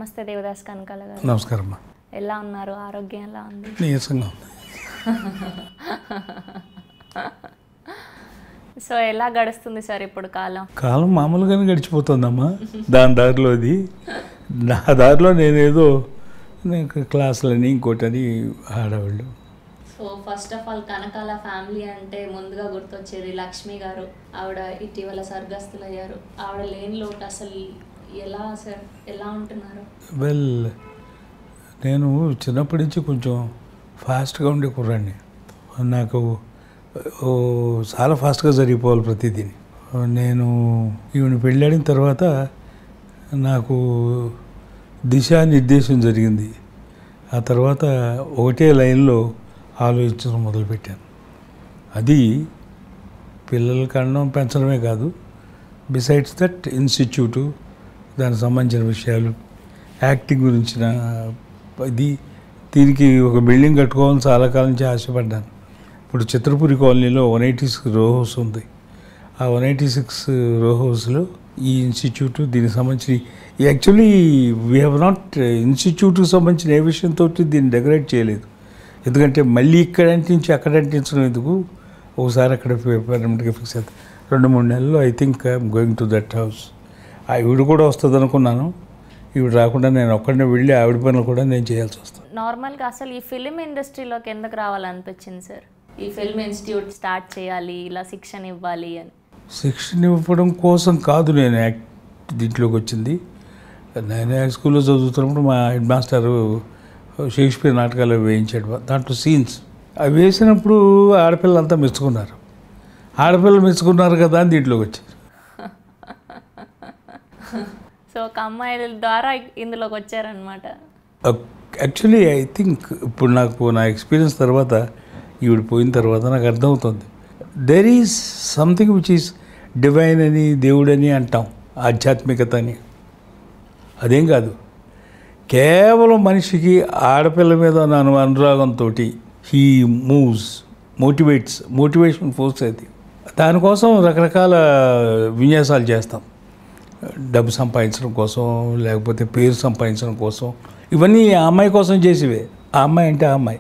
నమస్తే దేవదాస్ కనకాల గారు నమస్కారం అమ్మా ఎలా ఉన్నారు ఆరోగ్యం ఎలా ఉంది నీరసంగా ఉంది సో ఎలా గడుస్తుంది సార్ ఇప్పుడు కాలం కాలం మామూలుగానే గడిచిపోతుందమ్మా దాని దారిలోది నా దారిలో నేనేదో నాకు క్లాసులని ఇంకోటని ఆడవాళ్ళు so first of all Kanakala family అంటే ముందుగా గుర్తొచ్చేది లక్ష్మి గారు ఆవిడ ఇటీవల స్వర్గస్థులయ్యారు ఆవిడ లేని లోటు అసలు ఎలా సార్ ఎలా ఉంటున్నారు వెల్ నేను చిన్నప్పటి నుంచి కొంచెం ఫాస్ట్గా ఉండే కుర్రాడిని నాకు ఓ, చాలా ఫాస్ట్గా జరిగిపోవాలి ప్రతిదీ నేను ఈవిని పెళ్ళాడిన తర్వాత నాకు దిశానిర్దేశం జరిగింది ఆ తర్వాత ఒకటే లైన్లో ఆలోచించడం మొదలుపెట్టాను అది పిల్లలు కనడం పెంచడమే కాదు బిసైడ్స్ దట్ ఇన్స్టిట్యూటు దానికి సంబంధించిన విషయాలు యాక్టింగ్ గురించిన ఇది దీనికి ఒక బిల్డింగ్ కట్టుకోవాలని చాలా కాలం నుంచి ఆశపడ్డాను ఇప్పుడు చిత్రపురి కాలనీలో one eighty six row house ఉంది ఆ వన్ ఎయిటీ సిక్స్ రో హౌస్లో ఈ ఇన్స్టిట్యూట్ దీనికి సంబంధించి యాక్చువల్లీ వీ హ్యావ్ నాట్ ఇన్స్టిట్యూట్కి సంబంధించిన ఏ విషయంతో దీన్ని డెకరేట్ చేయలేదు ఎందుకంటే మళ్ళీ ఇక్కడ అంటించి అక్కడ అంటించడం ఎందుకు ఒకసారి అక్కడ పర్మనెంట్గా ఫిక్స్ అవుతుంది రెండు మూడు నెలల్లో I think I'm going to that house ఆవిడ కూడా వస్తుంది అనుకున్నాను ఈవిడ రాకుండా నేను ఒక్కడనే వెళ్ళి ఆవిడ పనులు కూడా నేను చేయాల్సి వస్తుంది నార్మల్గా అసలు ఈ ఫిలిం ఇండస్ట్రీలోకి ఎందుకు రావాలనిపించింది సార్ ఈ ఫిల్మ్ ఇన్స్టిట్యూట్ స్టార్ట్ చేయాలి ఇలా శిక్షణ ఇవ్వాలి అని శిక్షణ ఇవ్వడం కోసం కాదు నేను యాక్ట్ దీంట్లోకి వచ్చింది నేను హై స్కూల్లో చదువుతున్నప్పుడు మా హెడ్ మాస్టర్ షేక్స్పియర్ నాటకాలు వేయించాడు దాంట్లో సీన్స్ అవి వేసినప్పుడు ఆడపిల్లలంతా మెచ్చుకున్నారు ఆడపిల్లలు మెచ్చుకున్నారు కదా అని దీంట్లోకి వచ్చారు సో ఒక అమ్మాయిల ద్వారా ఇందులోకి వచ్చారనమాట యాక్చువల్లీ ఐ థింక్ ఇప్పుడు నాకు నా ఎక్స్పీరియన్స్ తర్వాత ఈవిడ పోయిన తర్వాత నాకు అర్థమవుతుంది there is something which is divine అని దేవుడని అంటాం ఆధ్యాత్మికత అని అదేం కాదు కేవలం మనిషికి ఆడపిల్ల మీద ఉన్న అను అనురాగంతో he moves motivates motivation force అది దానికోసం రకరకాల విన్యాసాలు చేస్తాం డబ్బు సంపాదించడం కోసం లేకపోతే పేరు సంపాదించడం కోసం ఇవన్నీ ఆ అమ్మాయి కోసం చేసేవే ఆ అమ్మాయి అంటే ఆ అమ్మాయి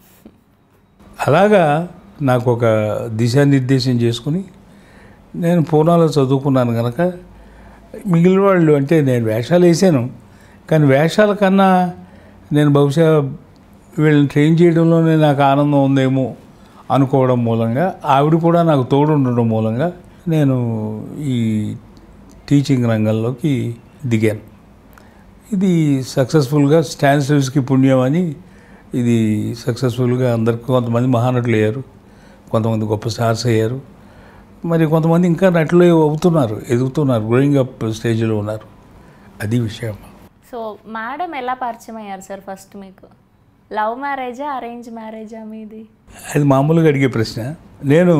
అలాగా నాకు ఒక దిశానిర్దేశం చేసుకుని నేను పూనాలో చదువుకున్నాను కనుక మిగిలిన వాళ్ళు అంటే నేను వేషాలు వేసాను కానీ వేషాల కన్నా నేను బహుశా వీళ్ళని ట్రైన్ చేయడంలోనే నాకు ఆనందం ఉందేమో అనుకోవడం మూలంగా ఆవిడ కూడా నాకు తోడు ఉండడం మూలంగా నేను ఈ టీచింగ్ రంగంలోకి దిగాను ఇది సక్సెస్ఫుల్గా స్టాన్ సర్వీస్కి పుణ్యం అని ఇది సక్సెస్ఫుల్గా అందరికి కొంతమంది మహానటులు అయ్యారు కొంతమంది గొప్ప స్టార్స్ అయ్యారు మరి కొంతమంది ఇంకా నటులు అవుతున్నారు ఎదుగుతున్నారు గ్రోయింగ్ అప్ స్టేజ్లో ఉన్నారు అది విషయం సో మేడం ఎలా పరిచయం అయ్యారు సార్ ఫస్ట్ మీకు లవ్ మ్యారేజా అరేంజ్ మ్యారేజా మీది అది మామూలుగా అడిగే ప్రశ్న నేను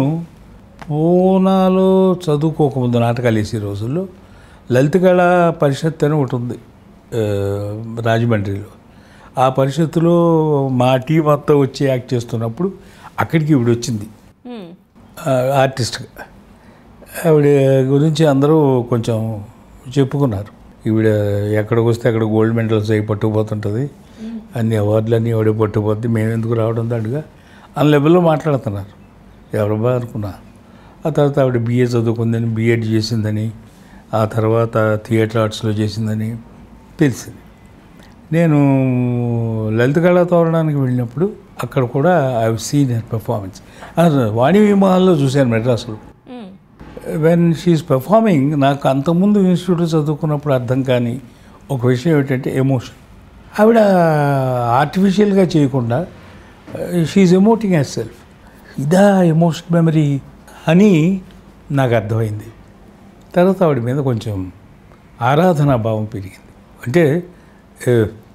పూనాలో చదువుకోకముందు నాటకాలు వేసే రోజుల్లో లలిత కళా పరిషత్ అని ఒకటి ఉంది ఆ, రాజమండ్రిలో ఆ పరిషత్తులో మా టీం అంతా వచ్చి యాక్ట్ చేస్తున్నప్పుడు అక్కడికి ఇవిడ వచ్చింది Hmm. ఆ, ఆర్టిస్ట్గా ఆవిడ గురించి అందరూ కొంచెం చెప్పుకున్నారు ఈవిడ ఎక్కడికి వస్తే అక్కడ గోల్డ్ మెడల్స్ అయి పట్టుకుపోతుంటుంది అన్ని అవార్డులన్నీ ఆవిడ పట్టుకుపోద్ది మేము ఎందుకు రావడం దాడుగా అన్న లెవెల్లో మాట్లాడుతున్నారు ఎవరబ్బా అనుకున్నా ఆ తర్వాత ఆవిడ బీఏ చదువుకుందని బీఎడ్ చేసిందని ఆ తర్వాత థియేటర్ ఆర్ట్స్లో చేసిందని తెలిసింది నేను లలిత కళా తోరణానికి వెళ్ళినప్పుడు అక్కడ కూడా I seen her performance Vani విమానాల్లో చూశాను మెడ్రాస్లో Hmm. వెన్ షీఈస్ పెర్ఫార్మింగ్ నాకు అంతకుముందు ఇన్స్టిట్యూట్ చదువుకున్నప్పుడు అర్థం కాని ఒక విషయం ఏంటంటే ఎమోషన్ ఆవిడ ఆర్టిఫిషియల్గా చేయకుండా షీఈ్ ఎమోటింగ్ యాజ్ సెల్ఫ్ ఇదా ఎమోషన్ మెమరీ అని నాకు అర్థమైంది తర్వాత ఆవిడ మీద కొంచెం ఆరాధనా భావం పెరిగింది అంటే ఏ,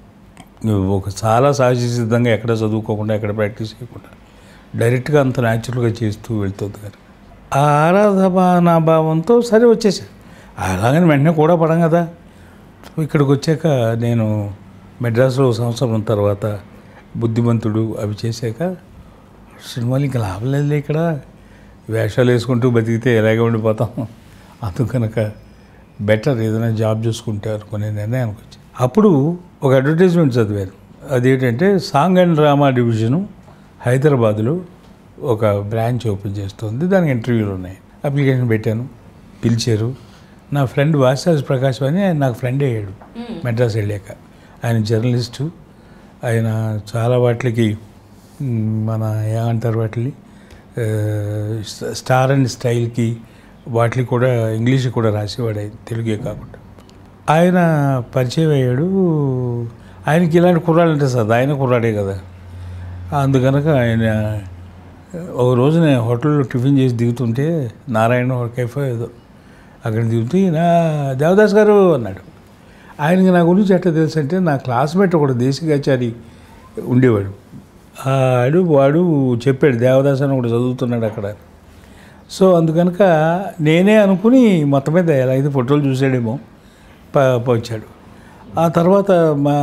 ఒక చాలా సహజ సిద్ధంగా ఎక్కడ చదువుకోకుండా ఎక్కడ ప్రాక్టీస్ చేయకుండా డైరెక్ట్గా అంత న్యాచురల్గా చేస్తూ వెళ్తుంది కానీ ఆ ఆరాధనా భావంతో సరే వచ్చేసాను అలాగని వెంటనే కూడా పడం కదా ఇక్కడికి వచ్చాక నేను మెడ్రాస్లో ఒక సంవత్సరం ఉన్న తర్వాత బుద్ధిమంతుడు అవి చేశాక సినిమాలు ఇంకా లాభం లేదులే ఇక్కడ వేషాలు వేసుకుంటూ బతికితే ఎలాగే ఉండిపోతాం అందుకనక బెటర్ ఏదైనా జాబ్ చూసుకుంటే అనుకునే నిర్ణయానికి వచ్చి అప్పుడు ఒక అడ్వర్టైజ్మెంట్ చదివాను అదేంటంటే సాంగ్ అండ్ డ్రామా డివిజను హైదరాబాద్లో ఒక బ్రాంచ్ ఓపెన్ చేస్తుంది దానికి ఇంటర్వ్యూలు ఉన్నాయి అప్లికేషన్ పెట్టాను పిలిచారు నా ఫ్రెండ్ వాసాజ్ ప్రకాశ్ అని ఆయన నాకు ఫ్రెండ్ అయ్యాడు మెడ్రాస్ వెళ్ళాక ఆయన జర్నలిస్టు ఆయన చాలా వాటికి మ్, మన ఏమంటారు వాటిని ఆ, స్ట- స్టార్ అండ్ స్టైల్కి వాటికి కూడా ఇంగ్లీష్ కూడా రాసేవాడు ఆయన తెలుగే కాకుండా ఆయన పరిచయం అయ్యాడు ఆయనకి ఇలాంటి కుర్రాడు అంటే సార్ ఆయన కుర్రాడే కదా అందుకనక ఆయన ఒక రోజు నేను హోటల్లో టిఫిన్ చేసి దిగుతుంటే నారాయణ కేఫ్ ఏదో అక్కడ దిగుతూ నా దేవదాస్ గారు అన్నాడు ఆయనకి నా గురించి ఎట్లా తెలుసు అంటే నా క్లాస్మేట్ ఒకడు దేశికాచారి ఉండేవాడు ఆడు వాడు చెప్పాడు దేవదాస్ అని ఒకటి చదువుతున్నాడు అక్కడ సో అందుకనుక నేనే అనుకుని మొత్తం మీద ఎలా అయితే ఫోటోలు చూసాడేమో ప ప- వచ్చాడు ఆ తర్వాత మా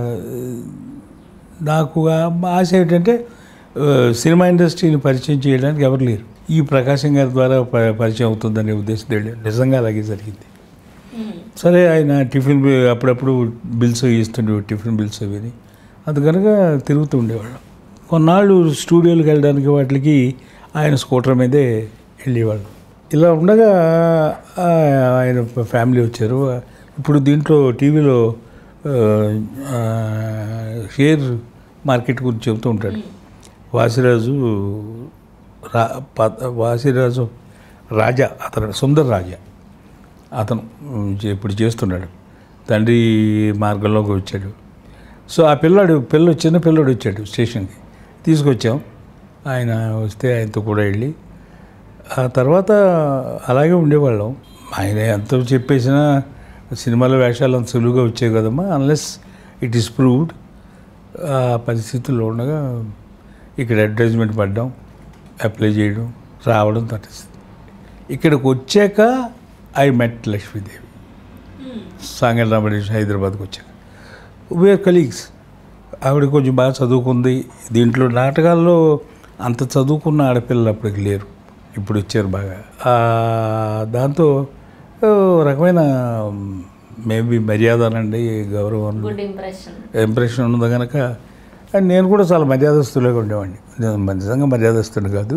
నాకు ఆ- మా ఆశ ఏంటంటే ఆ, సినిమా ఇండస్ట్రీని పరిచయం చేయడానికి ఎవరు లేరు ఈ ప్రకాశం గారి ద్వారా ప- పరిచయం అవుతుందనే ఉద్దేశం వెళ్ళాను నిజంగా అలాగే జరిగింది సరే ఆయన టిఫిన్ బి- అప్పుడప్పుడు బిల్స్ ఇస్తుండే టిఫిన్ బిల్స్ అవి అందుకనక తిరుగుతూ ఉండేవాళ్ళం కొన్నాళ్ళు స్టూడియోలకు వెళ్ళడానికి వాటికి ఆయన స్కూటర్ మీదే వెళ్ళేవాళ్ళం ఇలా ఉండగా ఆ, ఆయన ఫ్యామిలీ వచ్చారు ఇప్పుడు దీంట్లో టీవీలో ఆ, ఆ, షేర్ మార్కెట్ గురించి చెబుతూ ఉంటాడు వాసిరాజు రా ప- వాసిరాజు రాజా అతను సుందర్ రాజా అతను ఉమ్, చే- ఇప్పుడు చేస్తున్నాడు తండ్రి మార్గంలోకి వచ్చాడు సో ఆ పిల్లాడు పిల్ల చిన్న పిల్లాడు వచ్చాడు స్టేషన్కి తీసుకొచ్చాం ఆయన వస్తే ఆయనతో కూడా వెళ్ళి ఆ తర్వాత అలాగే ఉండేవాళ్ళం ఆయన ఎంత చెప్పేసినా సినిమాలో వేషాలు అంత సులువుగా వచ్చాయి కదమ్మా అన్లెస్ ఇట్ ఈస్ ప్రూవ్డ్ ఆ పరిస్థితుల్లో ఉండగా ఇక్కడ అడ్వర్టైజ్మెంట్ పడ్డాం అప్లై చేయడం రావడం తటస్థితి ఇక్కడికి వచ్చాక ఐ మెట్ లక్ష్మీదేవి సాంగల్ రామడేష్ హైదరాబాద్కి వచ్చాక వీఆర్ కలీగ్స్ ఆవిడ కొంచెం బాగా చదువుకుంది దీంట్లో నాటకాల్లో అంత చదువుకున్న ఆడపిల్లలు అప్పటికి లేరు ఇప్పుడు వచ్చారు బాగా ఆ, దాంతో ఓ రకమైన మేబీ మర్యాద అనండి గౌరవం గుడ్ ఇంప్రెషన్ ఇంప్రెషన్ ఉన్నది కనుక అండ్ నేను కూడా చాలా మర్యాదస్తులుగా ఉండేవాడిని నేను నిజంగా మర్యాదస్తుడు కాదు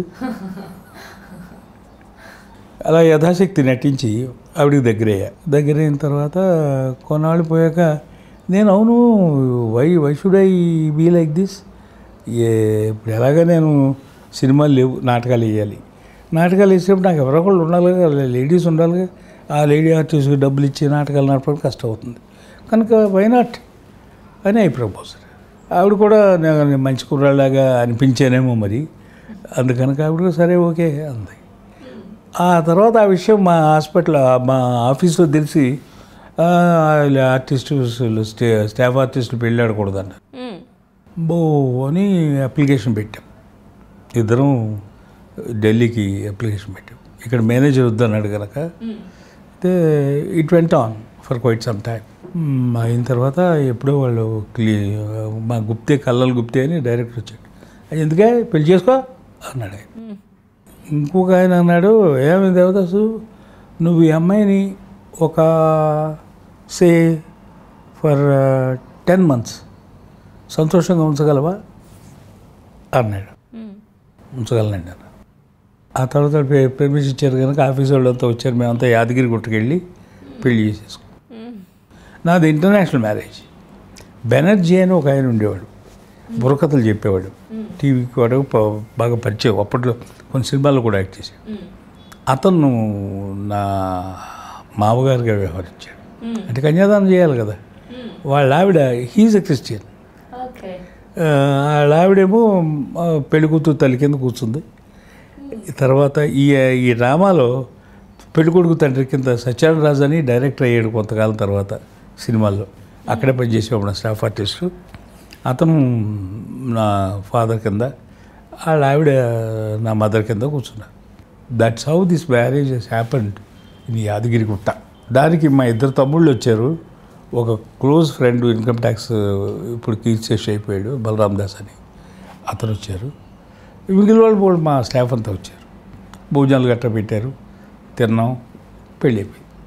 అలా యథాశక్తి నటించి ఆవిడికి దగ్గరయ్యా దగ్గర అయిన తర్వాత కొన్నాళ్ళు పోయాక నేను అవును why why should I be like this ఏ ఇప్పుడు ఎలాగ నేను సినిమాలు లేవు నాటకాలు వేయాలి నాటకాలు వేసేటప్పుడు నాకు ఎవరో ఒకళ్ళు ఉండాలి కదా లేడీస్ ఉండాలి ఆ లేడీ ఆర్టిస్ట్కి డబ్బులు ఇచ్చి నాటకాలు నడపడం కష్టం అవుతుంది కనుక వై నాట్ అని ఐ ప్రపోజర్ ఆవిడ కూడా నేను మంచి కుర్రాళ్ళలాగా అనిపించానేమో మరి అందుకనుక ఆవిడ సరే ఓకే అంది ఆ తర్వాత ఆ విషయం మా హాస్పిటల్ మా ఆఫీస్లో తెలిసి ఆ, ఇలా ఆర్టిస్టు స్టే స్టాఫ్ ఆర్టిస్టులు పెళ్ళి ఆడకూడదంట బో అని అప్లికేషన్ పెట్టాం ఇద్దరం ఢిల్లీకి అప్లికేషన్ పెట్టాం ఇక్కడ మేనేజర్ వద్దన్నాడు కనుక అయితే it went on for quite some time అయిన తర్వాత ఎప్పుడో వాళ్ళు క్లీ మా గుప్తే కల్లలు గుప్తే అని డైరెక్టర్ వచ్చాడు "అది ఎందుకే పెళ్లి చేసుకో అన్నాడు ఆయన ఇంకొక ఆయన అన్నాడు ఏమి దేవదాసు నువ్వు ఈ అమ్మాయిని ఒక సే ఫర్ టెన్ మంత్స్ సంతోషంగా ఉంచగలవా అన్నాడు ఉంచగలనండి అన్న ఆ తర్వాత పె- పర్మిషన్ ఇచ్చారు కనుక ఆఫీస్ వాళ్ళంతా వచ్చారు మేమంతా యాదగిరి గుట్టకెళ్ళి పెళ్లి చేసేసుకున్నాం నాది ఇంటర్నేషనల్ మ్యారేజ్ బెనర్జీ అని ఒక ఆయన ఉండేవాడు బుర్రకథలు చెప్పేవాడు టీవీకి వాడు ప- బాగా పరిచయం అప్పట్లో కొన్ని సినిమాల్లో కూడా యాక్ట్ చేశాడు అతను నా మామగారిగా వ్యవహరించాడు అంటే కన్యాదానం చేయాలి కదా వాళ్ళ ఆవిడ హీజ్ ఎ క్రిస్టియన్ ఓకే వాళ్ళ ఆవిడేమో ఆ, పెళ్లి కూతురు తల్లి కింద కూర్చుంది తర్వాత ఈ ఈ డ్రామాలో పెళ్ళికొడుకు తండ్రి కింద సత్యానంద రాజు అని డైరెక్టర్ అయ్యాడు కొంతకాలం తర్వాత సినిమాల్లో అక్కడే పనిచేసేవాడు నా స్టాఫ్ ఆర్టిస్టు అతను నా ఫాదర్ కింద వాళ్ళ ఆవిడ నా మదర్ కింద కూర్చున్నారు that's how this marriage has happened in Yadagiri Gutta దానికి మా ఇద్దరు తమ్ముళ్ళు వచ్చారు ఒక క్లోజ్ ఫ్రెండ్ ఇన్కమ్ ట్యాక్స్ ఇప్పుడు కీర్చేష్ అయిపోయాడు బలరామ్ దాస్ అని అతను వచ్చారు మిగిలిన వాళ్ళు కూడా మా స్టాఫ్ అంతా వచ్చారు భోజనాలు గట్రా పెట్టారు తిన్నాం పెళ్ళి అయిపోయింది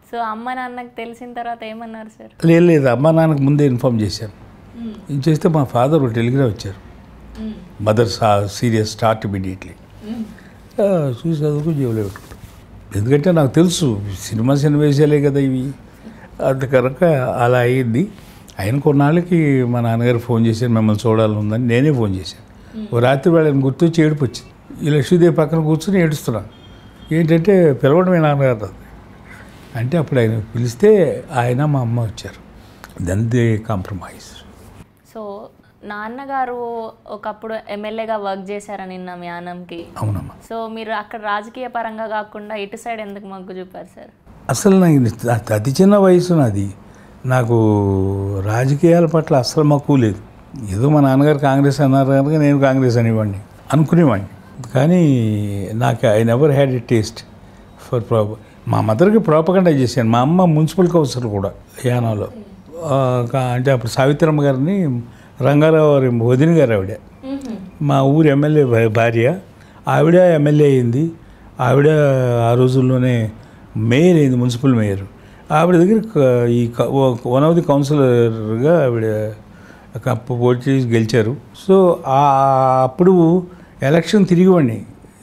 సో అమ్మ నాన్నకి తెలిసిన తర్వాత ఏమన్నారు సార్ లేదు లేదు అమ్మా నాన్నకు ముందే ఇన్ఫామ్ చేశాను ఇది చేస్తే మా ఫాదర్ ఒక టెలిగ్రామ్ వచ్చారు మదర్ సీరియస్ స్టార్ట్ ఇమీడియట్లీ చూసి చదువుకు జేబులో పెట్టుకుంటాం ఎందుకంటే నాకు తెలుసు సినిమా సన్నివేశాలే కదా ఇవి అంత కనుక అలా అయ్యింది ఆయన కొన్నాళ్ళకి మా నాన్నగారు ఫోన్ చేశారు మిమ్మల్ని చూడాలని ఉందని నేనే ఫోన్ చేశాను ఓ రాత్రి వాళ్ళని గుర్తొచ్చి ఏడుపు వచ్చింది ఈ లక్ష్మీదేవి పక్కన కూర్చొని ఏడుస్తున్నాను ఏంటంటే పిలవడమే నాన్నగారు అది. అంటే అప్పుడు ఆయన పిలిస్తే ఆయన మా అమ్మ వచ్చారు దెన్ దే కాంప్రమైజ్ సో నాన్నగారు ఒకప్పుడు ఎమ్మెల్యేగా వర్క్ చేశారని నిన్న మీ ఆనంకి అవునమ్మా సో మీరు అక్కడ రాజకీయ పరంగా కాకుండా ఇటు సైడ్ ఎందుకు మొగ్గు చూపారు సార్ అసలు నాకు ఇది- అతి చిన్న వయసు నాది నాకు రాజకీయాల పట్ల అస్సలు మక్కువ లేదు ఏదో మా నాన్నగారు కాంగ్రెస్ అన్నారు కనుక నేను కాంగ్రెస్ అనేవాడిని అనుకునేవాడిని కానీ నాకు I never had a taste for ప్రాప మా మదర్కి ప్రాపగండా చేశాను మా అమ్మ మున్సిపల్ కౌన్సిలర్ కూడా యానాలో ఆ, కా- అంటే అప్పుడు సావిత్రమ్మ గారిని రంగారావు గారి వదిన గారు ఆవిడ మా ఊరు ఎమ్మెల్యే భా- భార్య ఆవిడ ఎమ్మెల్యే అయింది ఆవిడ ఆ రోజుల్లోనే మేయర్ అయింది మున్సిపల్ మేయర్ ఆవిడ దగ్గర క- ఈ వన్ ఆఫ్ ది కౌన్సిలర్గా ఆవిడ కప్పు పోటీ చేసి గెలిచారు సో ఆ- అప్పుడు ఎలక్షన్ తిరిగివ్వండి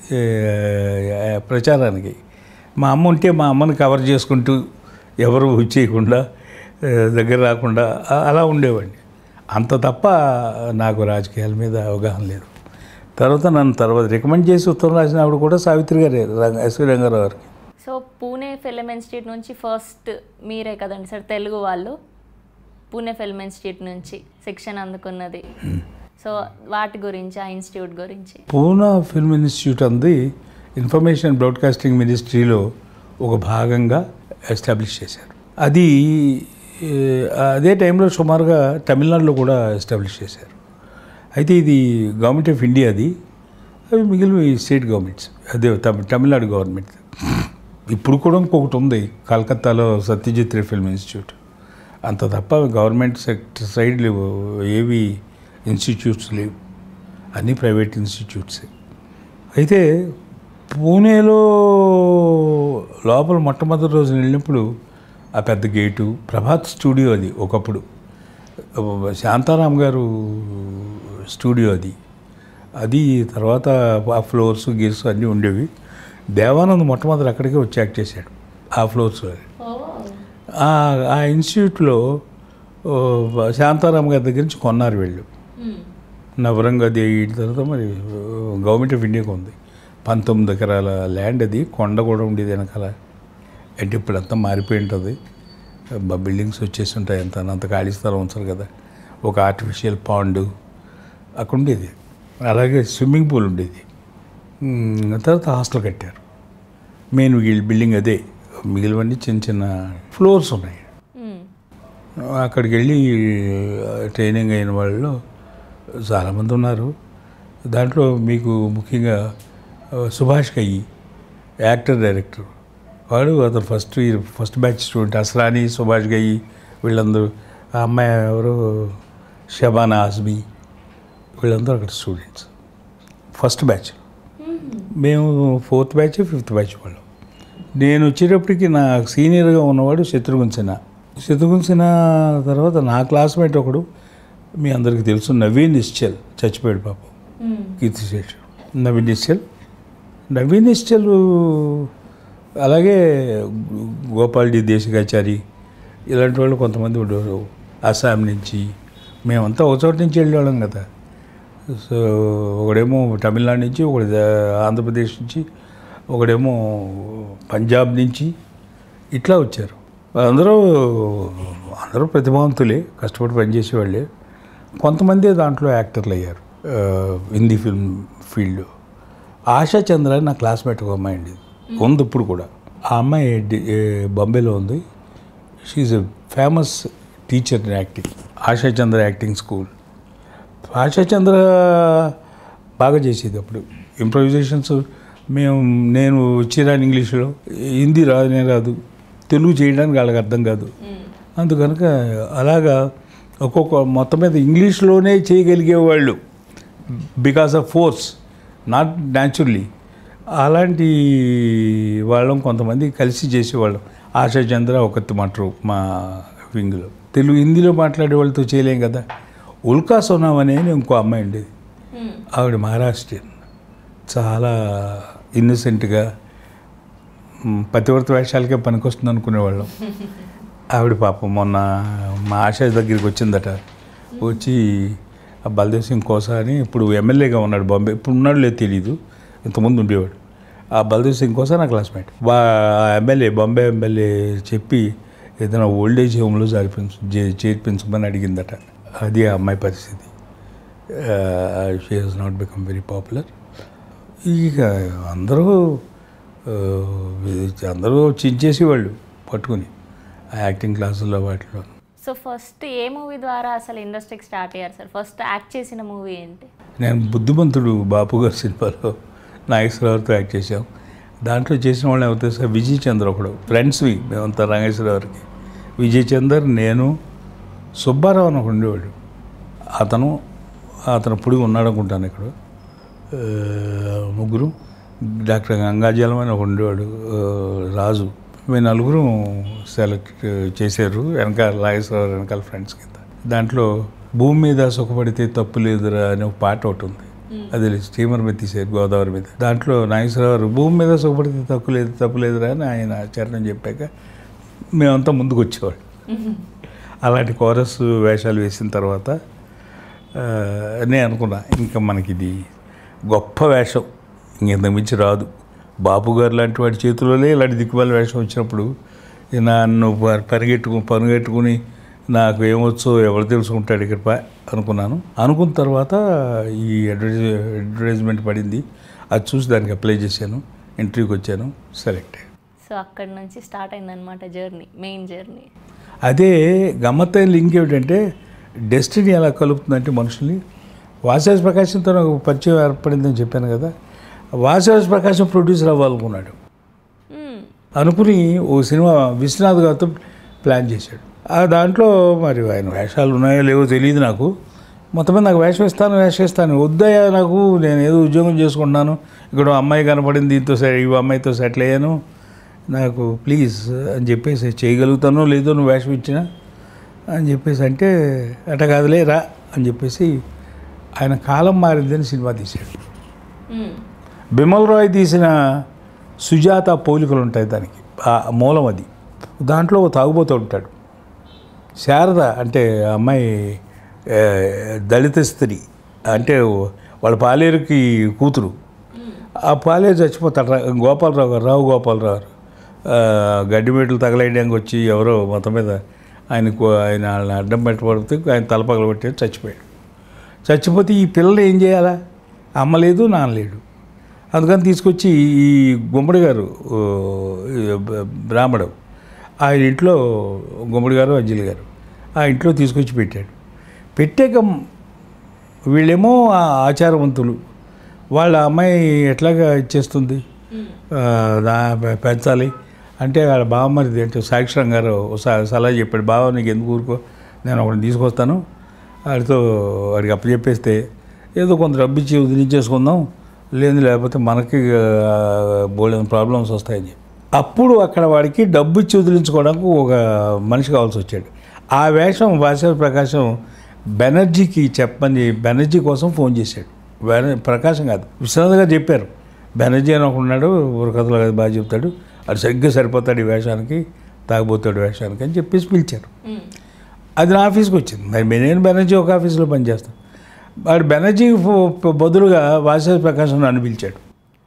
ఏ, ప్రచారానికి మా అమ్మ ఉంటే మా అమ్మని కవర్ చేసుకుంటూ ఎవరు చేయకుండా ఏ, దగ్గర రాకుండా అ- అలా ఉండేవాడిని అంత తప్ప నాకు రాజకీయాల మీద అవగాహన లేదు తర్వాత నన్ను తర్వాత రికమెండ్ చేసి ఉత్తరం రాసిన ఆవిడ కూడా సావిత్రి గారే రంగ ఎస్వి రంగారావు గారికి సో పూణే ఫిలిం ఇన్స్టిట్యూట్ నుంచి ఫస్ట్ మీరే కదండి సార్ తెలుగు వాళ్ళు పూణే ఫిల్మ్ ఇన్స్టిట్యూట్ నుంచి శిక్షణ అందుకున్నది సో వాటి గురించి ఆ ఇన్స్టిట్యూట్ గురించి పూనా ఫిల్మ్ ఇన్స్టిట్యూట్ అంది ఇన్ఫర్మేషన్ బ్రాడ్కాస్టింగ్ మినిస్ట్రీలో ఒక భాగంగా ఎస్టాబ్లిష్ చేశారు అది ఏ, అదే టైంలో సుమారుగా తమిళనాడులో కూడా ఎస్టాబ్లిష్ చేశారు అయితే ఇది గవర్నమెంట్ ఆఫ్ ఇండియాది అవి మిగిలిన స్టేట్ గవర్నమెంట్స్ అదే తమి- తమిళనాడు గవర్నమెంట్ ఇప్పుడు కూడా ఇంకొకటి ఉంది కలకత్తాలో సత్యజిత్ రే ఫిల్మ్ ఇన్స్టిట్యూట్ అంత తప్ప గవర్నమెంట్ సెక్టర్ సైడ్ లేవు ఏవి ఇన్స్టిట్యూట్స్ లేవు అన్నీ ప్రైవేట్ ఇన్స్టిట్యూట్సే అయితే పూణేలో లోపల మొట్టమొదటి రోజు వెళ్ళినప్పుడు ఆ పెద్ద గేటు ప్రభాత్ స్టూడియో అది ఒకప్పుడు శాంతారాం గారు స్టూడియో అది అది తర్వాత ఆ ఫ్లోర్స్ గీర్స్ అన్నీ ఉండేవి దేవానంద్ మొట్టమొదటి అక్కడికే వచ్చి యాక్ట్ చేశాడు ఆ ఫ్లోర్స్లో ఆ- ఆ ఇన్స్టిట్యూట్లో ఓ, శాంతారాం గారి దగ్గర నుంచి కొన్నారు వీళ్ళు నవరంగా అది అయిన తర్వాత మరి గవర్నమెంట్ ఆఫ్ ఇండియాకి ఉంది పంతొమ్మిది ఎకరాల ల్యాండ్ అది కొండ కూడా ఉండేది వెనకాల అంటే ఇప్పుడు అంతా మారిపోయి ఉంటుంది బ- బిల్డింగ్స్ వచ్చేసి ఉంటాయి అంత అంత ఖాళీ స్థలం ఉంచారు కదా ఒక ఆర్టిఫిషియల్ పాండు అక్కడ ఉండేది అలాగే స్విమ్మింగ్ పూల్ ఉండేది ఉమ్, తర్వాత హాస్టల్ కట్టారు మెయిన్ బిల్డింగ్ అదే మిగిలివన్నీ చిన్న చిన్న ఫ్లోర్స్ ఉన్నాయి అక్కడికి వెళ్ళి ట్రైనింగ్ అయిన వాళ్ళు చాలామంది ఉన్నారు దాంట్లో మీకు ముఖ్యంగా ఆ, సుభాష్ కయ్యి యాక్టర్ డైరెక్టర్ వాడు అతను first year first batch student Asrani Subhash Ghai వీళ్ళందరూ ఆ అమ్మాయి ఎవరు షబానా ఆజ్మీ వీళ్ళందరూ అక్కడ స్టూడెంట్స్ ఫస్ట్ బ్యాచ్ మేము ఫోర్త్ బ్యాచ్ ఫిఫ్త్ బ్యాచ్ వాళ్ళం నేను వచ్చేటప్పటికి నా సీనియర్గా ఉన్నవాడు శత్రుఘ్న సిన్హా శత్రుఘ్న సిన్హా తర్వాత నా క్లాస్మేట్ ఒకడు మీ అందరికీ తెలుసు నవీన్ నిశ్చల్ చచ్చిపోయాడు పాపం కీర్తిశేషు నవీన్ నిశ్చల్ నవీన్ నిశ్చల్ అలాగే గోపాల్ డి దేశికాచారి ఇలాంటి వాళ్ళు కొంతమంది ఉండేవారు అస్సాం నుంచి మేమంతా ఒక చోట నుంచి వెళ్ళేవాళ్ళం కదా సో ఒకడేమో తమిళనాడు నుంచి ఒకటి ఆంధ్రప్రదేశ్ నుంచి ఒకడేమో పంజాబ్ నుంచి ఇట్లా వచ్చారు అందరూ అందరూ ప్రతిభావంతులే కష్టపడి పనిచేసేవాళ్ళే కొంతమంది దాంట్లో యాక్టర్లు అయ్యారు ఆ, హిందీ ఫిల్మ్ ఫీల్డ్లో ఆశా చంద్ర అని నా క్లాస్మేట్ ఒక అమ్మాయి అండి ఉంది ఇప్పుడు కూడా ఆ అమ్మాయి డి- ఏ, బాంబేలో ఉంది she's a famous teacher in acting Asha Chandra acting school Asha Chandra బాగా చేసేది అప్పుడు ఇంప్రొవైజేషన్స్ మేము నేను వచ్చిరాని ఇంగ్లీష్లో హిందీ రాదునే రాదు తెలుగు చేయడానికి వాళ్ళకి అర్థం కాదు అందుకనుక అలాగా ఒక్కొక్క మొత్తం మీద ఇంగ్లీష్లోనే చేయగలిగేవాళ్ళు because of force not naturally అలాంటి వాళ్ళం కొంతమంది కలిసి చేసేవాళ్ళం ఆశా చంద్ర ఒకటి మాటరు మా వింగ్లో తెలుగు హిందీలో మాట్లాడే వాళ్ళతో చేయలేం కదా ఉల్కా సోనామ్ అనే ఇంకో అమ్మాయి ఉండేది మ్మ్. ఆవిడ మహారాష్ట్రియన్ చాలా ఇన్నసెంట్గా మ్, పతివ్రత వేషాలకే పనికొస్తుంది అనుకునేవాళ్ళం ఆవిడ పాపం మొన్న మా ఆశా దగ్గరికి వచ్చిందట వచ్చి ఆ బల్దేవ్ సింగ్ కోసా అని ఇప్పుడు ఎమ్మెల్యేగా ఉన్నాడు బాంబే ఇప్పుడు ఉన్నాడు లేదు తెలీదు ఇంతకుముందు ఉండేవాడు ఆ బల్దేవ్ సింగ్ కోసా నా క్లాస్మేట్ వా ఎమ్మెల్యే బాంబే ఎమ్మెల్యే చెప్పి ఏదైనా ఓల్డేజ్ హోమ్లో జరిపించు చే- చేర్పించమని అడిగిందట అది ఆ అమ్మాయి పరిస్థితి she has not become very popular ఇక అందరూ ఆ, అందరూ చించేసేవాళ్ళు పట్టుకుని ఆ యాక్టింగ్ క్లాసుల్లో వాటిలో సో ఫస్ట్ ఏ మూవీ ద్వారా అసలు ఇండస్ట్రీకి స్టార్ట్ అయ్యారు సార్ ఫస్ట్ యాక్ట్ చేసిన మూవీ ఏంటి నేను బుద్ధిమంతుడు బాపు గారి సినిమాలో నాగేశ్వరరావుతో యాక్ట్ చేశాం దాంట్లో చేసిన వాళ్ళు ఎవరు తెలుసా విజయ్ చంద్ర ఒకడు ఫ్రెండ్స్వి మేమంతా నాగేశ్వరరావుకి విజయ్ చందర్ నేను సుబ్బారావు అని ఒకడు ఉండేవాడు అతను అతను పొడిగి ఉన్నాడు అనుకుంటాను ఇక్కడ ఆ, ముగ్గురు డాక్టర్ గంగాజలం అని ఒక ఉండేవాడు ఆ, రాజు మేము నలుగురు సెలెక్ట్ చేశారు వెనకాల నాగేశ్వరరావు వెనకాల ఫ్రెండ్స్ కింద దాంట్లో భూమి మీద సుఖపడితే తప్పు లేదురా అనే ఒక పాట ఒకటి ఉంది అది స్టీమర్ మీద తీసేది గోదావరి మీద దాంట్లో నాగేశ్వరరావు భూమి మీద సుఖపడితే తప్పు లేదు తప్పు లేదురా అని ఆయన చరణం చెప్పాక మేమంతా ముందుకు వచ్చేవాడు అలాంటి కోరస్ వేషాలు వేసిన తర్వాత ఆ, నేను అనుకున్నా ఇంకా మనకి ఇది గొప్ప వేషం ఇంకెంత మించి రాదు బాపు గారు లాంటి వాడి చేతిలోనే ఇలాంటి దిక్కుమాల వేషం వచ్చినప్పుడు ఈ నన్ను ప- పరిగెట్టుకు పరుగెట్టుకుని నాకు ఏమొచ్చో ఎవరు తెలుసుకుంటాడు ఇక్కడ పా అనుకున్నాను అనుకున్న తర్వాత ఈ అడ్వర్టైజ్ అడ్వర్టైజ్మెంట్ పడింది అది చూసి దానికి అప్లై చేశాను ఇంటర్వ్యూకి వచ్చాను సెలెక్ట్ అయ్యాను సో అక్కడ నుంచి స్టార్ట్ అయిందనమాట జర్నీ మెయిన్ జర్నీ అదే గమ్మత్తైన లింక్ ఏమిటంటే డెస్టినీ ఎలా కలుపుతుందంటే మనుషుల్ని వాసాజ్ ప్రకాశంతో నాకు పరిచయం ఏర్పడిందని చెప్పాను కదా వాసాజ్ ప్రకాశం ప్రొడ్యూసర్ అవ్వాలనుకున్నాడు అనుకుని ఓ సినిమా విశ్వనాథ్ గారితో ప్లాన్ చేశాడు ఆ దాంట్లో మరి ఆయన వేషాలు ఉన్నాయో లేవో తెలియదు నాకు మొత్తం మీద నాకు వేషం ఇస్తాను వేషం ఇస్తాను వద్దయ్యా నాకు నేను ఏదో ఉద్యోగం చేసుకుంటున్నాను ఇక్కడ ఓ అమ్మాయి కనపడింది దీంతో సె- ఈ అమ్మాయితో సెటిల్ అయ్యాను నాకు ప్లీజ్ అని చెప్పేసి చేయగలుగుతానో లేదో నువ్వు వేషం ఇచ్చినా అని చెప్పేసి అంటే అట కాదులే రా అని చెప్పేసి ఆయన కాలం మారిందని సినిమా తీశాడు బిమల్ రాయ్ తీసిన సుజాత పోలికలు ఉంటాయి దానికి ఆ మూలం అది దాంట్లో ఓ తాగుబోతూ ఉంటాడు శారద అంటే ఆ అమ్మాయి ఏ, దళిత స్త్రీ అంటే వాళ్ళ పాలేరుకి కూతురు ఆ పాలేరు చచ్చిపోతాడు రా- గోపాలరావు గారు రావు గోపాలరావు గారు ఆ, గడ్డిమేట్లు తగలేయడానికి వచ్చి ఎవరో మొత్తం మీద ఆయనకు ఆయన వాళ్ళని అడ్డం పెట్టబడితే ఆయన తలపగల కొట్టి చచ్చిపోయాడు చచ్చిపోతే ఈ పిల్లలు ఏం చేయాలా అమ్మ లేదు నాన్న లేడు అందుకని తీసుకొచ్చి ఈ గుమ్మడి గారు ఓ, ఈ బ- బ్రాహ్మడు ఆయన ఇంట్లో గుమ్మడి గారు అజ్జలి గారు ఆ ఇంట్లో తీసుకొచ్చి పెట్టాడు పెట్టాక వీళ్ళేమో ఆ ఆచారవంతులు వాళ్ళ అమ్మాయి ఎట్లాగా ఇచ్చేస్తుంది ఆ, దా- పె- పెంచాలి అంటే వాళ్ళ బావమరిది అంటే సాక్షరం గారు ఒకసారి సలహా చెప్పాడు బావ నీకు ఎందుకు ఊరుకో నేను ఒకటి తీసుకొస్తాను వాడితో వాడికి అప్పచెప్పేస్తే ఏదో కొంత డబ్బు ఇచ్చి వదిలించేసుకుందాం లేదు లేకపోతే మనకి బోల్డెన్ ప్రాబ్లమ్స్ వస్తాయని చెప్పి అప్పుడు అక్కడ వాడికి డబ్బు ఇచ్చి వదిలించుకోవడానికి ఒక మనిషి కావాల్సి వచ్చాడు ఆ వేషం భాష ప్రకాశం బెనర్జీకి చెప్పని బెనర్జీ కోసం ఫోన్ చేశాడు బెన- ప్రకాశం కాదు విశ్వనాథ్ గారు చెప్పారు బెనర్జీ అని ఒకడు ఉన్నాడు ఊరు కథలు కాదు బాగా చెప్తాడు అది సరిగ్గా సరిపోతాడు ఈ వేషానికి తాగిపోతాడు వేషానికి అని చెప్పేసి పిలిచారు అది నా ఆఫీస్కి వచ్చింది మరి నేను బెనర్జీ ఒక ఆఫీస్లో పనిచేస్తాను వాడు బెనర్జీ బదులుగా వాసేజ్ ప్రకాశం నన్ను పిలిచాడు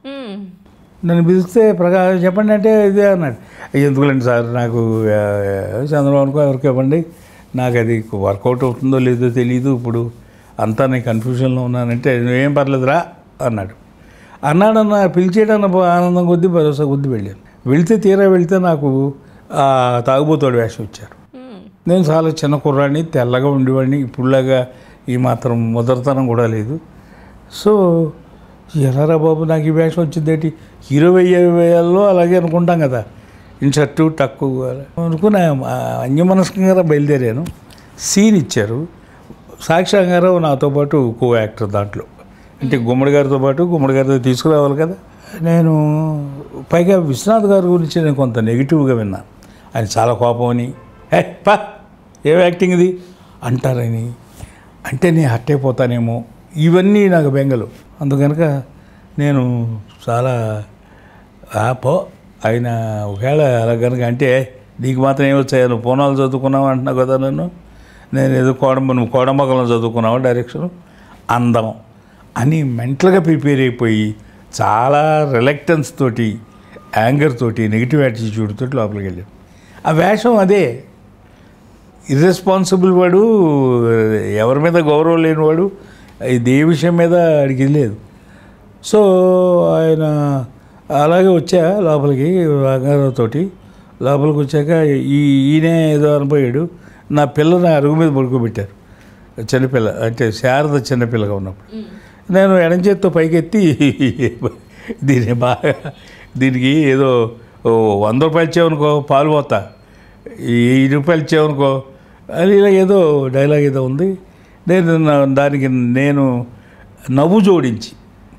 నన్ను పిలిస్తే ప్రకాశం చెప్పండి అంటే ఇదే అన్నాడు ఎందుకులేండి సార్ నాకు ఆ, చంద్రబాబుకో ఎవరికి ఇవ్వండి నాకు అది వర్కౌట్ అవుతుందో లేదో తెలియదు ఇప్పుడు అంతా నేను కన్ఫ్యూజన్లో ఉన్నానంటే నువ్వేం పర్లేదురా అన్నాడు అన్నాడన్న పిలిచేయడన్న ఆనందం కొద్దీ భరోసా కొద్దీ వెళ్ళాను వెళ్తే తీరా వెళ్తే నాకు ఆ తాగుబోతాడు వేషం ఇచ్చారు నేను చాలా చిన్న కుర్రాడిని తెల్లగా ఉండేవాడిని ఇప్పుడులాగా ఈ మాత్రం ముదరతనం కూడా లేదు సో ఎలారా బాబు నాకు ఈ వేషం వచ్చిందేంటి హీరో వెయ్యి వేయాలో అలాగే అనుకుంటాం కదా ఇన్షర్టు టక్కు అనుకుని ఆ అన్యమనస్కంగా బయలుదేరాను సీన్ ఇచ్చారు సాక్షాంగారావు నాతో పాటు కో యాక్టర్ దాంట్లో అంటే గుమ్మడి గారితో పాటు గుమ్మడి గారితో తీసుకురావాలి కదా నేను పైగా విశ్వనాథ్ గారి గురించి నేను కొంత నెగిటివ్గా విన్నాను ఆయన చాలా కోపం అని ఏ పా ఏం యాక్టింగ్ ఇది అంటారని అంటే నేను హట్ అయిపోతానేమో ఇవన్నీ నాకు బెంగలు అందుకనుక నేను చాలా ఆ పో ఆయన ఒకవేళ అలా కనుక అంటే నీకు మాత్రం ఏమొచ్చాయి నువ్వు పూనాలు చదువుకున్నావు అంటున్నావు కదా నన్ను నేను ఏదో కోడంబ నువ్వు కోడంబకంలో చదువుకున్నావు డైరెక్షన్ అందం అని మెంటల్గా ప్రిపేర్ అయిపోయి చాలా రిలక్టెన్స్ తోటి యాంగర్ తోటి నెగిటివ్ యాటిట్యూడ్ తోటి లోపలికి వెళ్ళాను ఆ వేషం అదే ఇర్రెస్పాన్సిబుల్ వాడు ఎవరి మీద గౌరవం లేనివాడు ఇది ఏ విషయం మీద అడిగి లేదు సో ఆయన అలాగే వచ్చా లోపలికి రంగారావుతోటి లోపలికి వచ్చాక ఈ ఈయనే ఏదో అనిపోయాడు నా పిల్లని అరుగు మీద పడుకోబెట్టారు చిన్నపిల్ల అంటే శారద చిన్నపిల్లగా ఉన్నప్పుడు నేను ఎడం చేత్తో పైకెత్తి దీన్ని బాగా దీనికి ఏదో ఓ వంద రూపాయలు ఇచ్చావనుకో పాలు పోతా ఈ వెయ్యి రూపాయలు ఇచ్చావనుకో అది ఇలా ఏదో డైలాగ్ ఏదో ఉంది నేను నా- దానికి నేను నవ్వు జోడించి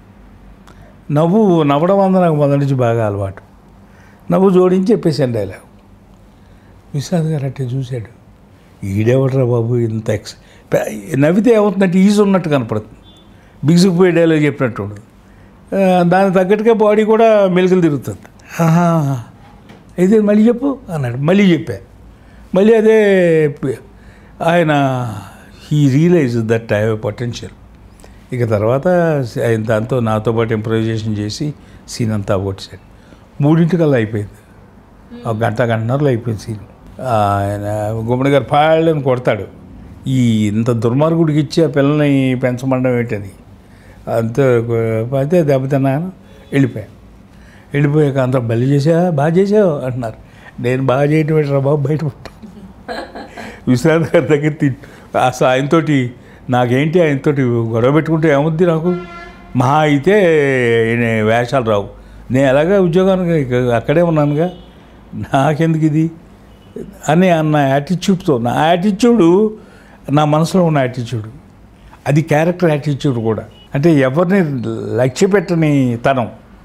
నవ్వు నవ్వడం వల్ల నాకు మొదటి నుంచి బాగా అలవాటు నవ్వు జోడించి చెప్పేశాను డైలాగ్ విశ్వనాథ్ గారు అంటే చూశాడు ఈడెవడరా బాబు ఇంత ఎక్స్ ప- నవ్వితే ఏమవుతుందంటే ఈజీ ఉన్నట్టు కనపడుతుంది బిగుసుకుపోయే డైలాగ్ చెప్పినట్టు ఉండదు ఆ, దానికి తగ్గట్టుగా బాడీ కూడా మెలుకలు తిరుగుతుంది ఆహా అయితే మళ్ళీ చెప్పు అన్నాడు మళ్ళీ చెప్పా మళ్ళీ అదే ప- ఆయన he realise that I have potential ఇక తర్వాత ఆయన దాంతో నాతో పాటు ఇంప్రూవైజేషన్ చేసి సీన్ అంతా కొట్టేశాడు మూడింటికల్లా అయిపోయింది ఒక గంట గంటన్నరలో అయిపోయింది సీన్ ఆయన గుమ్మడి గారు పాళ్ళని కొడతాడు ఈ ఇంత దుర్మార్గుడికి ఇచ్చి ఆ పిల్లల్ని పెంచమండం ఏంటని అంతే అయితే దెబ్బతిన్నాను వెళ్ళిపోయాను వెళ్ళిపోయాక అంత బలి చేసావా బాగా చేసావు అంటున్నారు నేను బాగా చేయటం ఏంటరా బాబు బయట పుట్టాను విశ్రాంత్ గారి దగ్గర తి అసలు ఆయనతోటి నాకేంటి ఆయనతోటి గొడవ పెట్టుకుంటే ఏముద్ది నాకు మహా అయితే ఈయన వేషాలు రావు నేను ఎలాగా ఉద్యోగానికి ఇక అక్కడే ఉన్నానుగా నాకెందుకు ఇది అని అన్న యాటిట్యూడ్తో నా యాటిట్యూడు నా మనసులో ఉన్న యాటిట్యూడ్ అది క్యారెక్టర్ యాటిట్యూడ్ కూడా అంటే ఎవరిని లక్ష్య పెట్టని తనం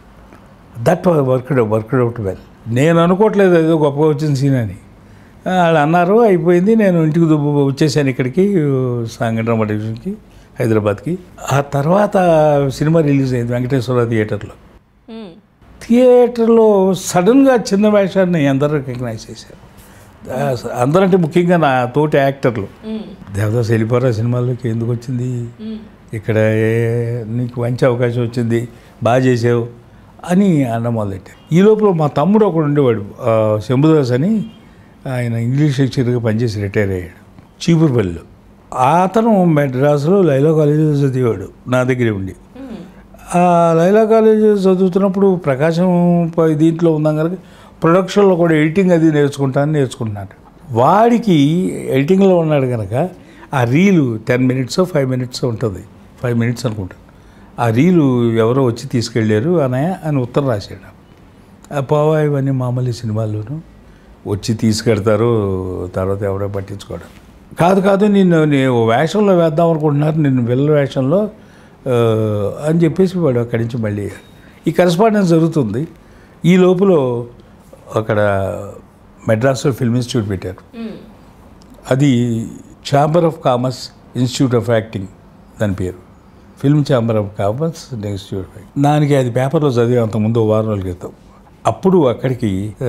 that worked worked out well నేను అనుకోవట్లేదు ఏదో గొప్పగా వచ్చిన సీన్ అని ఆ, వాళ్ళు అన్నారు అయిపోయింది నేను ఇంటికి దుబ్బ వచ్చేసాను ఇక్కడికి సంఘటన డివిజన్కి హైదరాబాద్కి ఆ తర్వాత సినిమా రిలీజ్ అయింది వెంకటేశ్వర థియేటర్లో మ్మ్. థియేటర్లో సడన్గా చిన్న వేషాన్ని అందరూ రికగ్నైజ్ చేశారు ఆ, అందరంటే ముఖ్యంగా నా తోటి యాక్టర్లు మ్మ్. దేవదాస్ వెళ్ళిపోరా సినిమాల్లోకి ఎందుకు వచ్చింది మ్మ్. ఇక్కడ ఏ- నీకు మంచి అవకాశం వచ్చింది బాగా చేసావు అని అన్న మొదలెట్టారు ఈ లోపల మా తమ్ముడు ఒకడు ఉండేవాడు ఆ, శంభుదాస్ అని ఆయన ఇంగ్లీష్ లెక్చర్గా పనిచేసి రిటైర్ అయ్యాడు చీపురుపల్లిలో అతను మెడ్రాస్లో లైలా కాలేజీలో చదివాడు నా దగ్గరే ఉండి మ్మ్. ఆ లైలా కాలేజ్ చదువుతున్నప్పుడు ప్రకాశం ప- దీంట్లో ఉన్నాం కనుక ప్రొడక్షన్లో కూడా ఎడిటింగ్ అది నేర్చుకుంటాను నేర్చుకుంటున్నాడు వాడికి ఎడిటింగ్లో ఉన్నాడు కనుక ఆ reel ten minutes five minutes ఉంటుంది ఫైవ్ మినిట్స్ అనుకుంటా ఆ రీలు ఎవరో వచ్చి తీసుకెళ్ళారు అనయ్య అని ఉత్తరం రాశాడు ఆ పోవా ఇవన్నీ మామూలు సినిమాల్లోనూ వచ్చి తీసుకెడతారు తర్వాత ఎవడో పట్టించుకోవడం కాదు కాదు నిన్ను నేను వేషంలో వేద్దాం అనుకుంటున్నారు నిన్ను వెళ్ళ వేషంలో ఆ, అని చెప్పేసి వాడు అక్కడి నుంచి మళ్ళీ ఈ కరెస్పాండెన్స్ జరుగుతుంది ఈ లోపల అక్కడ మెడ్రాస్లో ఫిల్మ్ ఇన్స్టిట్యూట్ పెట్టారు మ్మ్. అది chamber of commerce institute of acting దాని పేరు film chamber of commerce institute of acting దానికి అది పేపర్లో చదివే అంతకుముందు ఓ వారం రోజుల క్రితం అప్పుడు అక్కడికి ఆ,